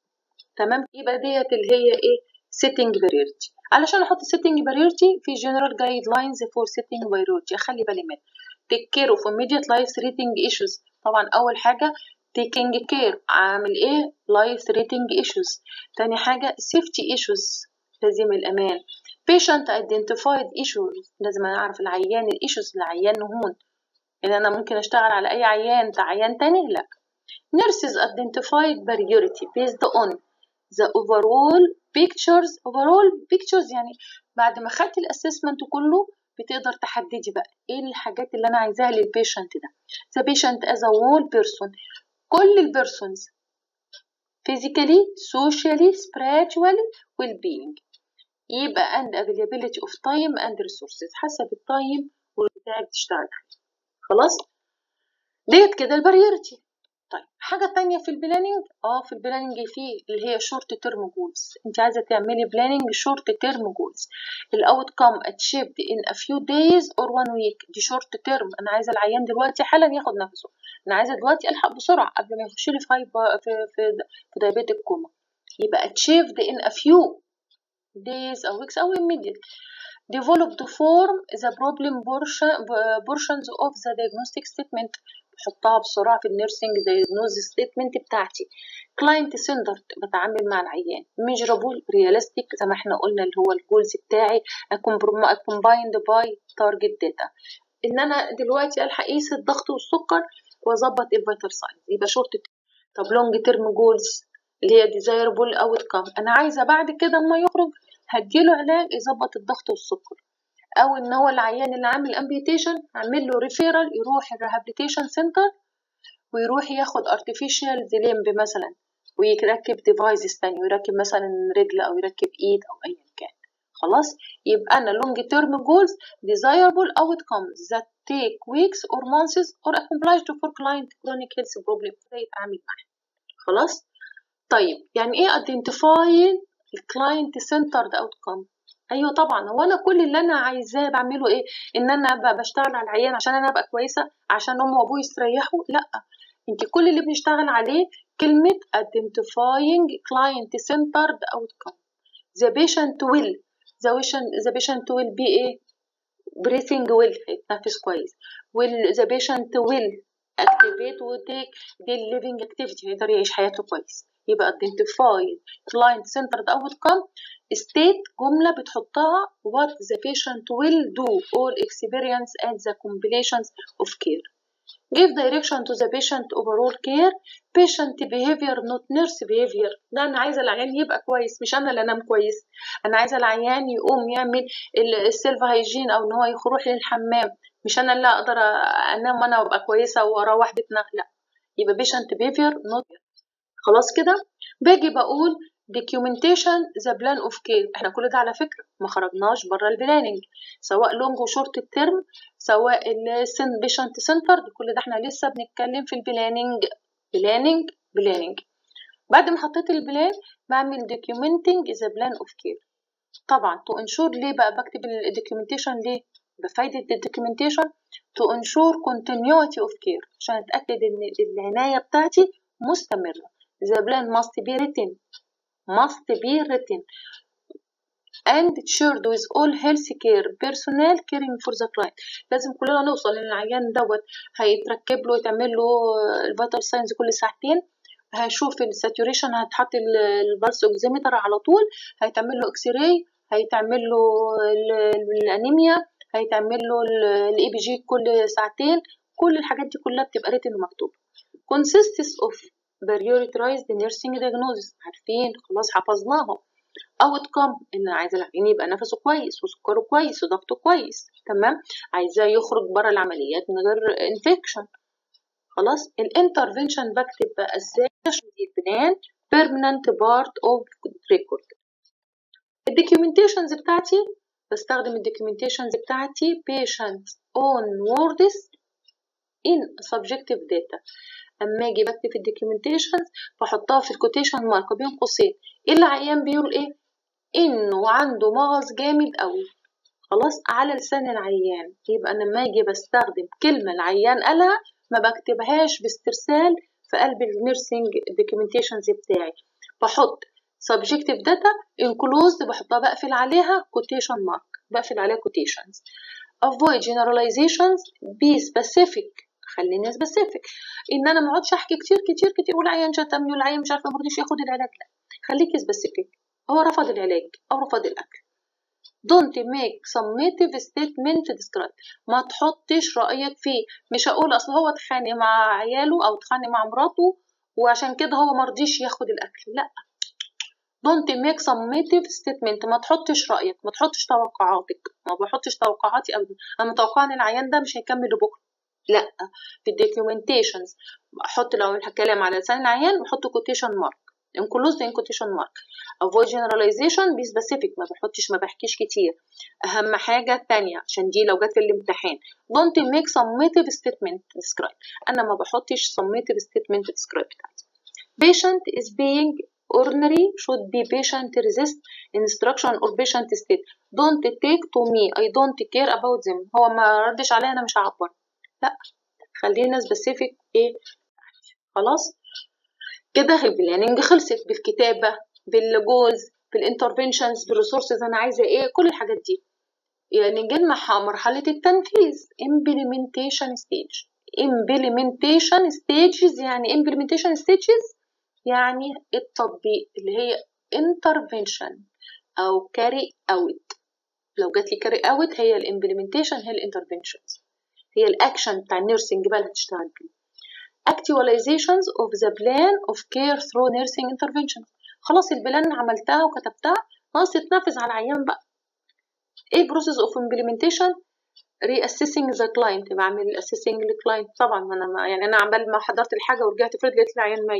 تمام يبقى ديت اللي هي ايه سيتنج بريورتي علشان احط سيتنج بريورتي في جنرال جايد لاينز فور سيتنج بريورتي اخلي بالي منها تيك كير اوف immediate life threatening issues طبعا اول حاجه taking care عامل ايه life threatening issues تاني حاجه safety issues لازم الامان patient identified issues لازم انا اعرف العيان الايشوز العيان نهون ان انا ممكن اشتغل على اي عيان ده عيان تاني لا nurses identified priority based on the overall pictures overall pictures يعني بعد ما خدت الاسسمنت كله بتقدر تحددي بقى ايه الحاجات اللي انا عايزاها للبيشنت ده the patient as a whole person كل البيرسونز physically socially spiritually well being يبقى and availability of time and resources حسب التايم والبتاع بتشتغل عليه خلاص ديت كده البريورتي طيب حاجة تانية في البلاننج اه في البلاننج فيه اللي هي شورت تيرم جولز انت عايزة تعملي بلاننج شورت تيرم جولز الاوت كام اتشيفد ان ا فيو دايز اور وان ويك دي شورت تيرم انا عايزة العيان دلوقتي حالا ياخد نفسه انا عايزة دلوقتي الحق بسرعة قبل ما يخش لي في في في, في دايبيتك كوما يبقى اتشيفد ان ا فيو days or weeks او immediate develop to form the problem portion, portions of the diagnostic statement بحطها بسرعة في النيرسينج diagnosis statement بتاعتي client centered بتعامل مع العيان measurable realistic زي ما احنا قلنا اللي هو الجولز بتاعي combined by target data ان انا دلوقتي الحق اقيس الضغط والسكر واظبط الفيتال ساينز يبقى شورت طب لونج تيرم جولز اللي هي desirable outcome انا عايزه بعد كده اما يخرج هديله علاج يظبط الضغط والسكر او ان هو العيان اللي عامل امبيوتيشن اعمل له ريفيرال يروح الريهابيليتيشن سنتر ويروح ياخد ارتفيشال ليمب مثلا ويركب ديفايسز تاني ويركب مثلا رجل او يركب ايد او ايا كان خلاص يبقى انا long term goals desirable outcomes that take weeks or months or accomplished for client chronic health problem ده يتعامل معاه خلاص طيب يعني ايه identifying client centered outcome ايوه طبعا هو انا كل اللي انا عايزاه بعمله ايه ان انا ابقى بشتغل على العيان عشان انا ابقى كويسه عشان امي وابوي يستريحوا لا انت كل اللي بنشتغل عليه كلمه identifying client centered outcome the patient will the patient the patient will be ايه breathing will هيتنفس كويس will the patient will activate و take daily living activity يقدر يعيش حياته كويس يبقى identify client centered outcome state جملة بتحطها what the patient will do or experience at the completions of care give direction to the patient overall care patient behavior not nurse behavior لا انا عايزه العيان يبقى كويس مش انا اللي انام كويس انا عايزه العيان يقوم يعمل السيلف هايجين او ان هو يروح للحمام مش انا اللي اقدر انام وانا ابقى كويسه واروح بيتنا لا يبقى patient behavior not خلاص كده باجي بقول documentation the plan of care احنا كل ده على فكرة ما خرجناش بره البلاننج سواء لونج وشورت الترم سواء السن بيشنت سنتر كل ده احنا لسه بنتكلم في البلاننج بلاننج بلاننج بعد ما حطيت البلان بعمل documenting the plan of care طبعا to ensure ليه بقى بكتب الدوكيومنتيشن ليه بفايدة الدوكيومنتيشن to ensure continuity of care عشان اتأكد ان العناية بتاعتي مستمرة the plan must be written must be written and shared with all healthcare personnel caring for the client لازم كلنا نوصل ان العيان دوت هيتركب له يتعمل له الفيتال ساينز كل ساعتين هشوف الساتوريشن هتحط البلس اوكسيمتر على طول هيتعمل له اكس راي هيتعمل له الانيميا هيتعمل له الاي بي جي كل ساعتين كل الحاجات دي كلها بتبقى ريتن ومكتوبه consists of prioritized nursing diagnosis عارفين خلاص حفظناهم outcome ان عايزه العيان يبقى نفسه كويس وسكره كويس وضغطه كويس تمام عايزاه يخرج بره العمليات من غير انفكشن خلاص الانترفنشن بكتب بقى ازاي عشان البلان permanent part of record الدوكيومنتيشنز بتاعتي بستخدم الدوكيومنتيشنز بتاعتي patient on words in subjective data اما اجي بكتب في الدوكيومنتيشنز بحطها في الكوتيشن مارك بين قوسين ايه العيان بيقول ايه انه عنده مغص جامد قوي خلاص على لسان العيان يبقى انا لما اجي بستخدم كلمه العيان قالها ما بكتبهاش باسترسال في قلب النيرسينج دوكيومنتيشنز بتاعي بحط subjective data enclosed بحطها بقفل عليها quotation mark بقفل عليها quotations avoid generalizations be specific خليني سبيسيفيك ان انا ما اقعدش احكي كتير كتير كتير والعيان شتمني والعيان مش عارفه ما رضيش ياخد العلاج لا خليكي سبيسيفيك هو رفض العلاج او رفض الاكل don't make summative statement to describe ما تحطش رأيك فيه مش هقول اصل هو اتخانق مع عياله او اتخانق مع مراته وعشان كده هو مرضيش ياخد الاكل لا don't make summative statement ما تحطش رأيك ما تحطش توقعاتك ما بحطش توقعاتي ابدا انا متوقعه ان العيان ده مش هيكمل لبكره لا في الدوكيومنتيشنز احط لو الكلام على لسان العيان بحط كوتيشن مارك include in quotation mark avoid generalization be specific ما بحطش ما بحكيش كتير اهم حاجة تانية عشان دي لو جت في الامتحان don't make summative statement describe انا ما بحطش summative statement describe بتاعتي patient is being ordinary should be patient resist instruction or patient state don't take to me I don't care about them هو ما ردش عليا انا مش هعبر لا خلينا سبيسيفيك ايه خلاص كده البلاننج خلصت بالكتابه بالجولز بالانترفنشنز بالريسورسز انا عايزه ايه كل الحاجات دي يعني نجي مرحله التنفيذ implementation stage implementation stages يعني implementation stages يعني التطبيق اللي هي intervention او carry out لو جات لي carry out هي الامبلمنتيشن هي الانترفنشنز هي الاكشن بتاع النيرسينج بقى اللي هتشتغل فيه actualizations of the plan of care through nursing interventions خلاص البلان عملتها وكتبتها خلاص تتنفذ على العيان بقى ايه process of implementation reassessing the client بعمل assessing للكلاينت طبعا انا ما يعني انا عمال ما حضرت الحاجه ورجعت فرد لقيت العيان ميت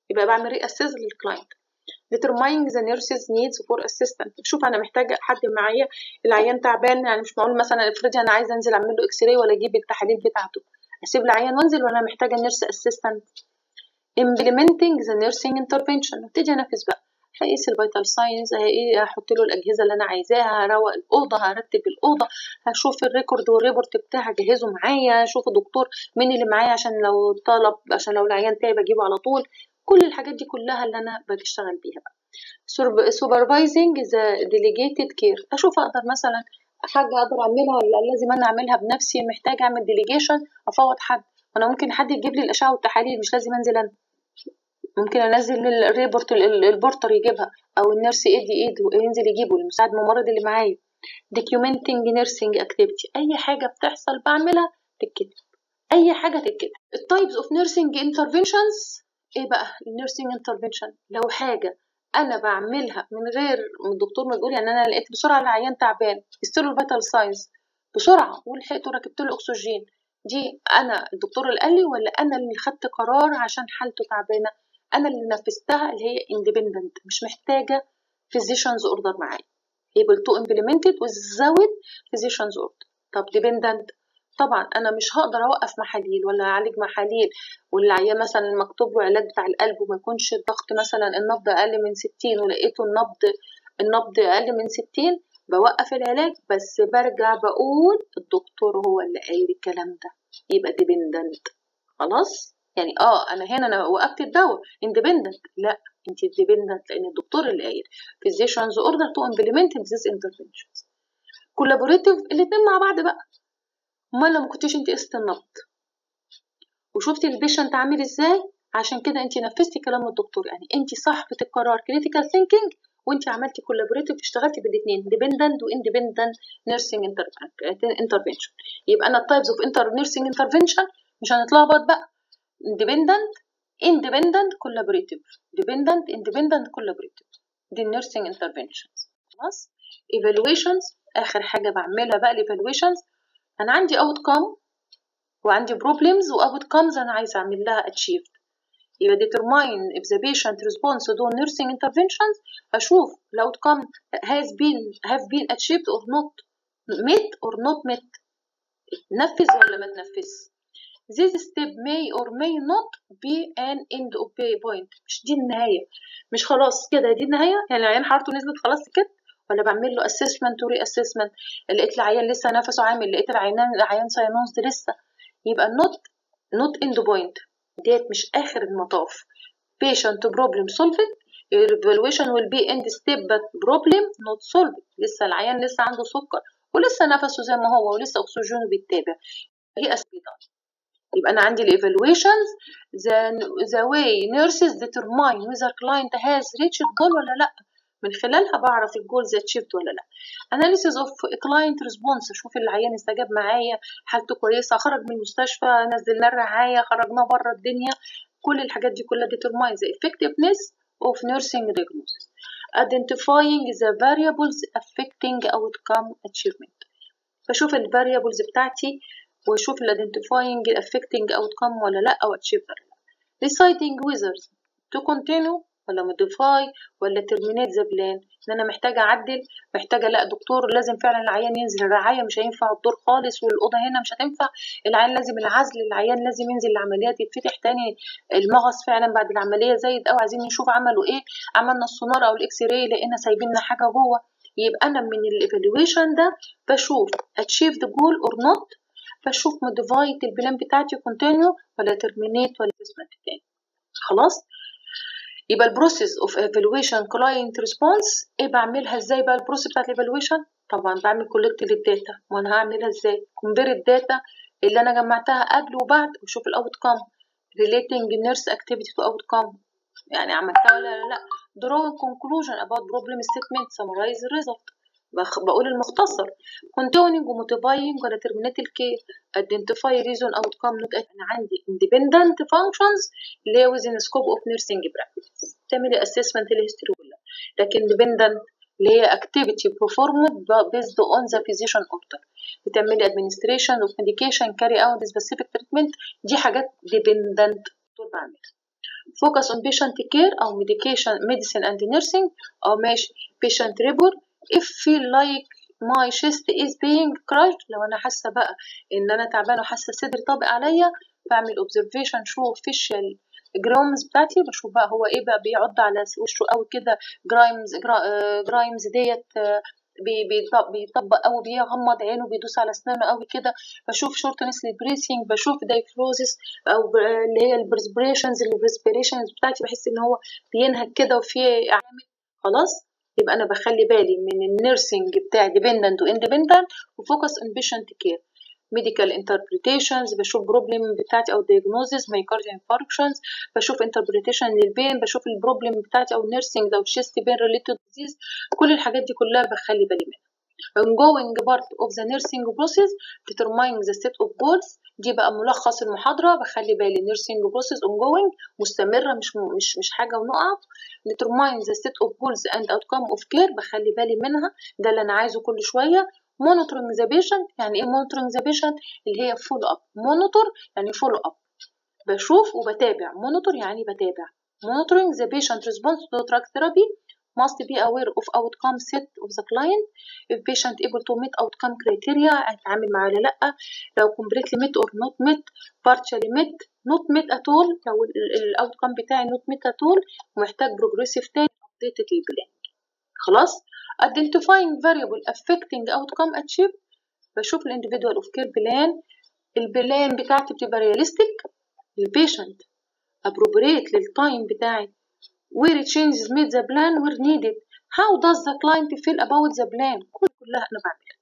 يبقى بعمل ري اسيس للكلاينت determining the nurse's needs for assistant شوف انا محتاجه حد معايا العيان تعبان يعني مش معقول مثلا افرضي انا عايزه انزل اعمل له اكس راي ولا اجيب التحاليل بتاعته اسيب العيان وانزل ولا محتاجه نيرس اسيستنت implementing the nursing intervention ابتدي انفذ بقى هقيس الفيتال ساينز هحط له الاجهزه اللي انا عايزاها هروق الاوضه هرتب الاوضه هشوف الريكورد والريبورت بتاعي اجهزه معايا اشوف الدكتور مين اللي معايا عشان لو طلب عشان لو العيان تعب اجيبه على طول كل الحاجات دي كلها اللي انا بشتغل بيها بقى supervising the delegated care اشوف اقدر مثلا حاجه اقدر اعملها ولا لازم انا اعملها بنفسي محتاجه اعمل ديليجيشن افوض حد وانا ممكن حد يجيب لي الاشعه والتحاليل مش لازم انزل انا ممكن انزل الريبورت البورتر يجيبها او النيرس ايدي ايد ينزل يجيبه المساعد الممرض اللي معايا documenting nursing activity اي حاجه بتحصل بعملها تتكتب اي حاجه تتكتب التايبس اوف nursing interventions ايه بقى النيرسينج انترفنشن لو حاجه انا بعملها من غير الدكتور ما يقول يعني انا لقيت بسرعه العيان تعبان استيرو الفيتال ساينز بسرعه ولحقته ركبت له اكسجين دي انا الدكتور اللي قال لي ولا انا اللي خدت قرار عشان حالته تعبانه انا اللي نفذتها اللي هي اندبندنت مش محتاجه physician's اوردر معايا able to implement it without physician's order طب dependent طبعا انا مش هقدر اوقف محاليل ولا اعالج محاليل والعيان مثلا مكتوب له علاج بتاع القلب وما يكونش الضغط مثلا النبض اقل من 60 ولقيته النبض النبض اقل من 60 بوقف العلاج بس برجع بقول الدكتور هو اللي قايل الكلام ده يبقى ديبندنت خلاص يعني اه انا هنا انا وقفت الدواء اندبندنت لا انت ديبندنت لان الدكتور اللي قايل physicians order to implement these interventions collaborative الاتنين مع بعض بقى امال لو ما كنتيش انت قست النبض وشفتي البيشنت عامل ازاي عشان كده انت نفذتي كلام الدكتور يعني انت صاحبه القرار كريتيكال ثينكينج وانت عملتي كولابوريتيف اشتغلتي بالاثنين ديبندنت واندبندنت نيرسينج انترفنشن يبقى انا التايبس اوف انتر نيرسينج انترفنشن مش هنتلخبط بقى ديبندنت independent collaborative dependent independent collaborative دي النيرسينج انترفنشنز خلاص evaluations اخر حاجه بعملها بقى الايفالويشنز انا عندي outcome وعندي problems و outcomes انا عايزه اعمل لها achieved يبقى determine if the patient responds to nursing interventions اشوف ال outcome has been have been achieved or not met or not met نفذ ولا ما تنفذ This step may or may not be an end of point مش دي النهاية مش خلاص كده دي النهاية يعني العيان حرارته نزلت خلاص كده ولا بعمل له assessment و reassessment لقيت العيان لسه نفسه عامل لقيت العيان العيان ساينوزد لسه يبقى not not end point ديت مش آخر المطاف patient problem solved evaluation will be end step but problem not solved لسه العيان لسه عنده سكر ولسه نفسه زي ما هو ولسه أكسجينه بيتابع هي أسبيدان يبقى أنا عندي evaluations the, the way nurses determine whether client has reached goal ولا لأ من خلالها بعرف الجولز اتشيفت ولا لا analysis of client response اشوف العيان استجاب معايا حالته كويسه خرج من المستشفى نزلنا الرعايه خرجناه بره الدنيا كل الحاجات دي كلها determine the effectiveness of nursing diagnosis identifying the variables affecting outcome achievement بشوف ال variables بتاعتي واشوف ال identifying affecting outcome ولا لا او achieved ولا لا deciding whether to continue ولا موديفاي ولا ترمينيت ذا بلان ان انا محتاجه اعدل محتاجه لا دكتور لازم فعلا العيان ينزل الرعايه مش هينفع الدور خالص والاوضه هنا مش هتنفع العيان لازم العزل العيان لازم ينزل العمليات يتفتح تاني المغص فعلا بعد العمليه زايد او عايزين نشوف عملوا ايه عملنا السونار او الاكس راي لقينا سايبيننا حاجه جوه يبقى انا من الايفالويشن ده بشوف اتشيف ذا جول اور نوت بشوف موديفايت البلان بتاعتي كونتينيو ولا ترمينيت ولا اسمها تاني خلاص يبقى البروسيس اوف ايفالويشن كلاينت ريسبونس ايه بعملها ازاي بقى البروسيس بتاعت الايفالويشن طبعا بعمل كولكت للداتا وانا هعملها ازاي كومبير الداتا اللي انا جمعتها قبل وبعد واشوف الاوت كام relating nurse activity to outcome يعني عملتها ولا لا drawing conclusion about problem statement summarize the result بقول المختصر continuing وموتيفاينج ولا terminate الكير identify reason outcome not انا عندي independent functions اللي هي within scope of nursing practice تعملي assessment الهيستوري كلها لكن dependent اللي هي activity performed based on the physician order بتعملي administration of medication carry out specific treatment دي حاجات dependent دول بعملها focus on patient care أو medication medicine and nursing أو ماشي patient report if feel like my chest is being crushed لو أنا حاسة بقى إن أنا تعبانة وحاسة صدري طابق عليا بعمل observation شو facial جرامز بتاعتي بشوف بقى هو ايه بقى بيعض على وشه قوي كده جرايمز جرايمز ديت بيطبق قوي بيغمض عينه بيدوس على اسنانه قوي كده بشوف شورتنس للبريسنج بشوف دايفروزس او اللي هي البرسبريشنز الريسبيريشنز بتاعتي بحس ان هو بينهك كده وفي علامه خلاص يبقى انا بخلي بالي من النيرسينج بتاعي ديبندنت واندبندنت وفوكس ان بيشنت كير medical interpretations بشوف بروبلم بتاعتي او diagnosis myocardial infarctions بشوف interpretation للبين بشوف البروبلم بتاعتي او nursing او chest pain related disease كل الحاجات دي كلها بخلي بالي منها ongoing part of the nursing process determining the set of goals دي بقى ملخص المحاضرة بخلي بالي nursing process ongoing مستمرة مش مش مش حاجة ونقف determine the set of goals and outcome of care بخلي بالي منها ده اللي أنا عايزه كل شوية monitoring the patient يعني ايه monitoring the patient اللي هي follow up monitor يعني follow up بشوف وبتابع monitor يعني بتابع monitoring the patient response to drug therapy must be aware of outcome set of the client if patient able to meet outcome criteria هيتعامل معاه ولا لأ لو completely met or not met partially met not met at all لو الاوتكم بتاعي not met at all ومحتاج progressive تاني updated البلان خلاص identifying variable affecting outcome achieved بشوف ال individual of care plan البلان بتاعتي بتبقى realistic للبيشنت appropriate للتايم بتاعي where changes made the plan were needed how does the client feel about the plan كل كلها انا بعملها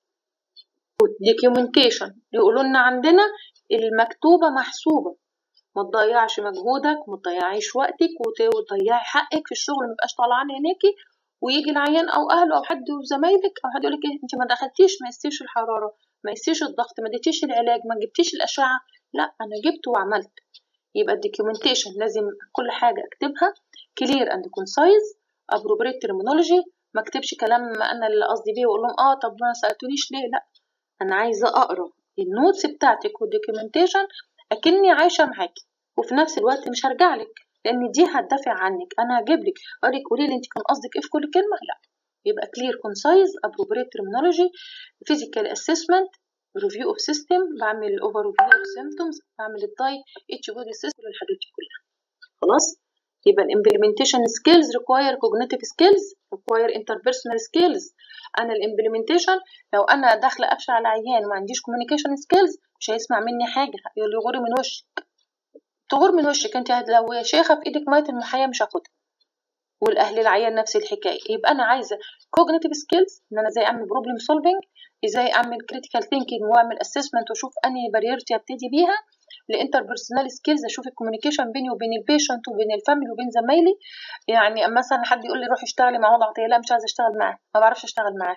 documentation يقولوا لنا عندنا المكتوبة محسوبة ما تضيعش مجهودك وما تضيعيش وقتك وتضيعي حقك في الشغل ما يبقاش طالعان عينيكي ويجي العيان او اهله او حد وزمايلك او حد يقول لك انت ما دخلتيش ما قستيش الحراره ما قستيش الضغط ما اديتيش العلاج ما جبتيش الاشعه لا انا جبت وعملت يبقى الدوكيومنتيشن لازم كل حاجه اكتبها كلير اند كونسايز ابروبريت ترمينولوجي ما اكتبش كلام انا اللي قصدي بيه واقول لهم اه طب ما سالتونيش ليه لا انا عايزه اقرا النوتس بتاعتك والدوكيومنتيشن اكني عايشه معاكي وفي نفس الوقت مش هرجع لك لان دي هتدافع عنك انا هجيب لك اقول لك قولي لي انت كان قصدك ايه في كل كلمه لا يبقى كلير كونسايز ابروبريت ترمينولوجي فيزيكال اسسمنت ريفيو اوف سيستم بعمل اوفر ريفيو اوف سيمبتومز بعمل الداي اتش بودي سيستم الحاجات دي كلها خلاص يبقى الامبلمنتيشن سكيلز ريكواير كوجنيتيف سكيلز ريكواير انتربيرسونال سكيلز انا الامبلمنتيشن لو انا داخله ابشع على عيان ما عنديش كوميونيكيشن سكيلز مش هيسمع مني حاجه يقول لي غوري من وشك تغور من وشك انت لو يا شيخه في ايدك ميه المحيا مش هاخدها والاهل العيان نفس الحكايه يبقى انا عايزه كوجنيتيف سكيلز ان انا ازاي اعمل بروبلم سولفنج ازاي اعمل كريتيكال ثينكينج واعمل اسسمنت واشوف انهي باريرتي ابتدي بيها الانتربيرسونال سكيلز اشوف الكوميونيكيشن بيني وبين البيشنت وبين الفاميلي وبين زمايلي يعني مثلا حد يقول لي روحي اشتغلي مع وضع عطيه لا مش عايزه اشتغل معاه ما بعرفش اشتغل معاه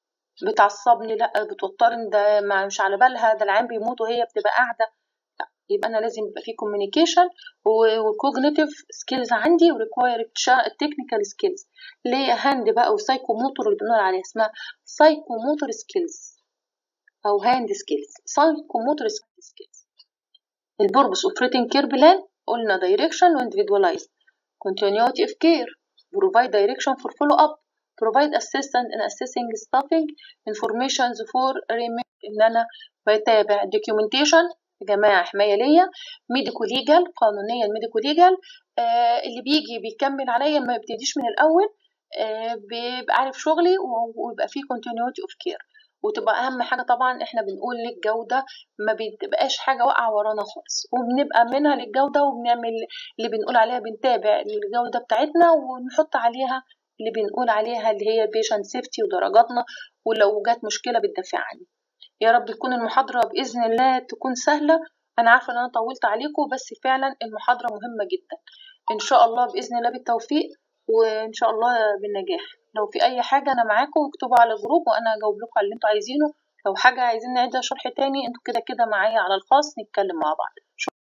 بتعصبني لا بتوترني ده مش على بالها ده العيان بيموت وهي بتبقى قاعده يبقى انا لازم يبقى في كوميونيكيشن وكوجنيتيف سكيلز عندي وريكواير تكنيكال سكيلز اللي هي هاند بقى وسايكو موتور اللي بنقول عليها اسمها سايكو موتور سكيلز او هاند سكيلز سايكو موتور سكيلز البوربس اوف ريتن كير بلان قلنا دايركشن واندفيدواليز continuity of care provide direction for follow up provide assistance in assessing staffing information for ان انا بتابع documentation يا جماعة حماية ليا ميديكو ليجال قانونيا ميديكو ليجال آه اللي بيجي بيكمل عليا ما يبتديش من الأول آه بيبقى عارف شغلي ويبقى فيه continuity of care وتبقى أهم حاجة طبعا احنا بنقول للجودة ما بتبقاش حاجة واقعة ورانا خالص وبنبقى منها للجودة وبنعمل اللي بنقول عليها بنتابع الجودة بتاعتنا ونحط عليها اللي بنقول عليها اللي هي patient safety ودرجاتنا ولو جات مشكلة بتدافع عني يا رب تكون المحاضرة بإذن الله تكون سهلة أنا عارفة إن أنا طولت عليكم بس فعلا المحاضرة مهمة جدا إن شاء الله بإذن الله بالتوفيق وإن شاء الله بالنجاح لو في أي حاجة أنا معاكم اكتبوا على الجروب وأنا هجاوب لكم على اللي انتوا عايزينه لو حاجة عايزين نعيدها شرح تاني انتوا كده كده معايا على الخاص نتكلم مع بعض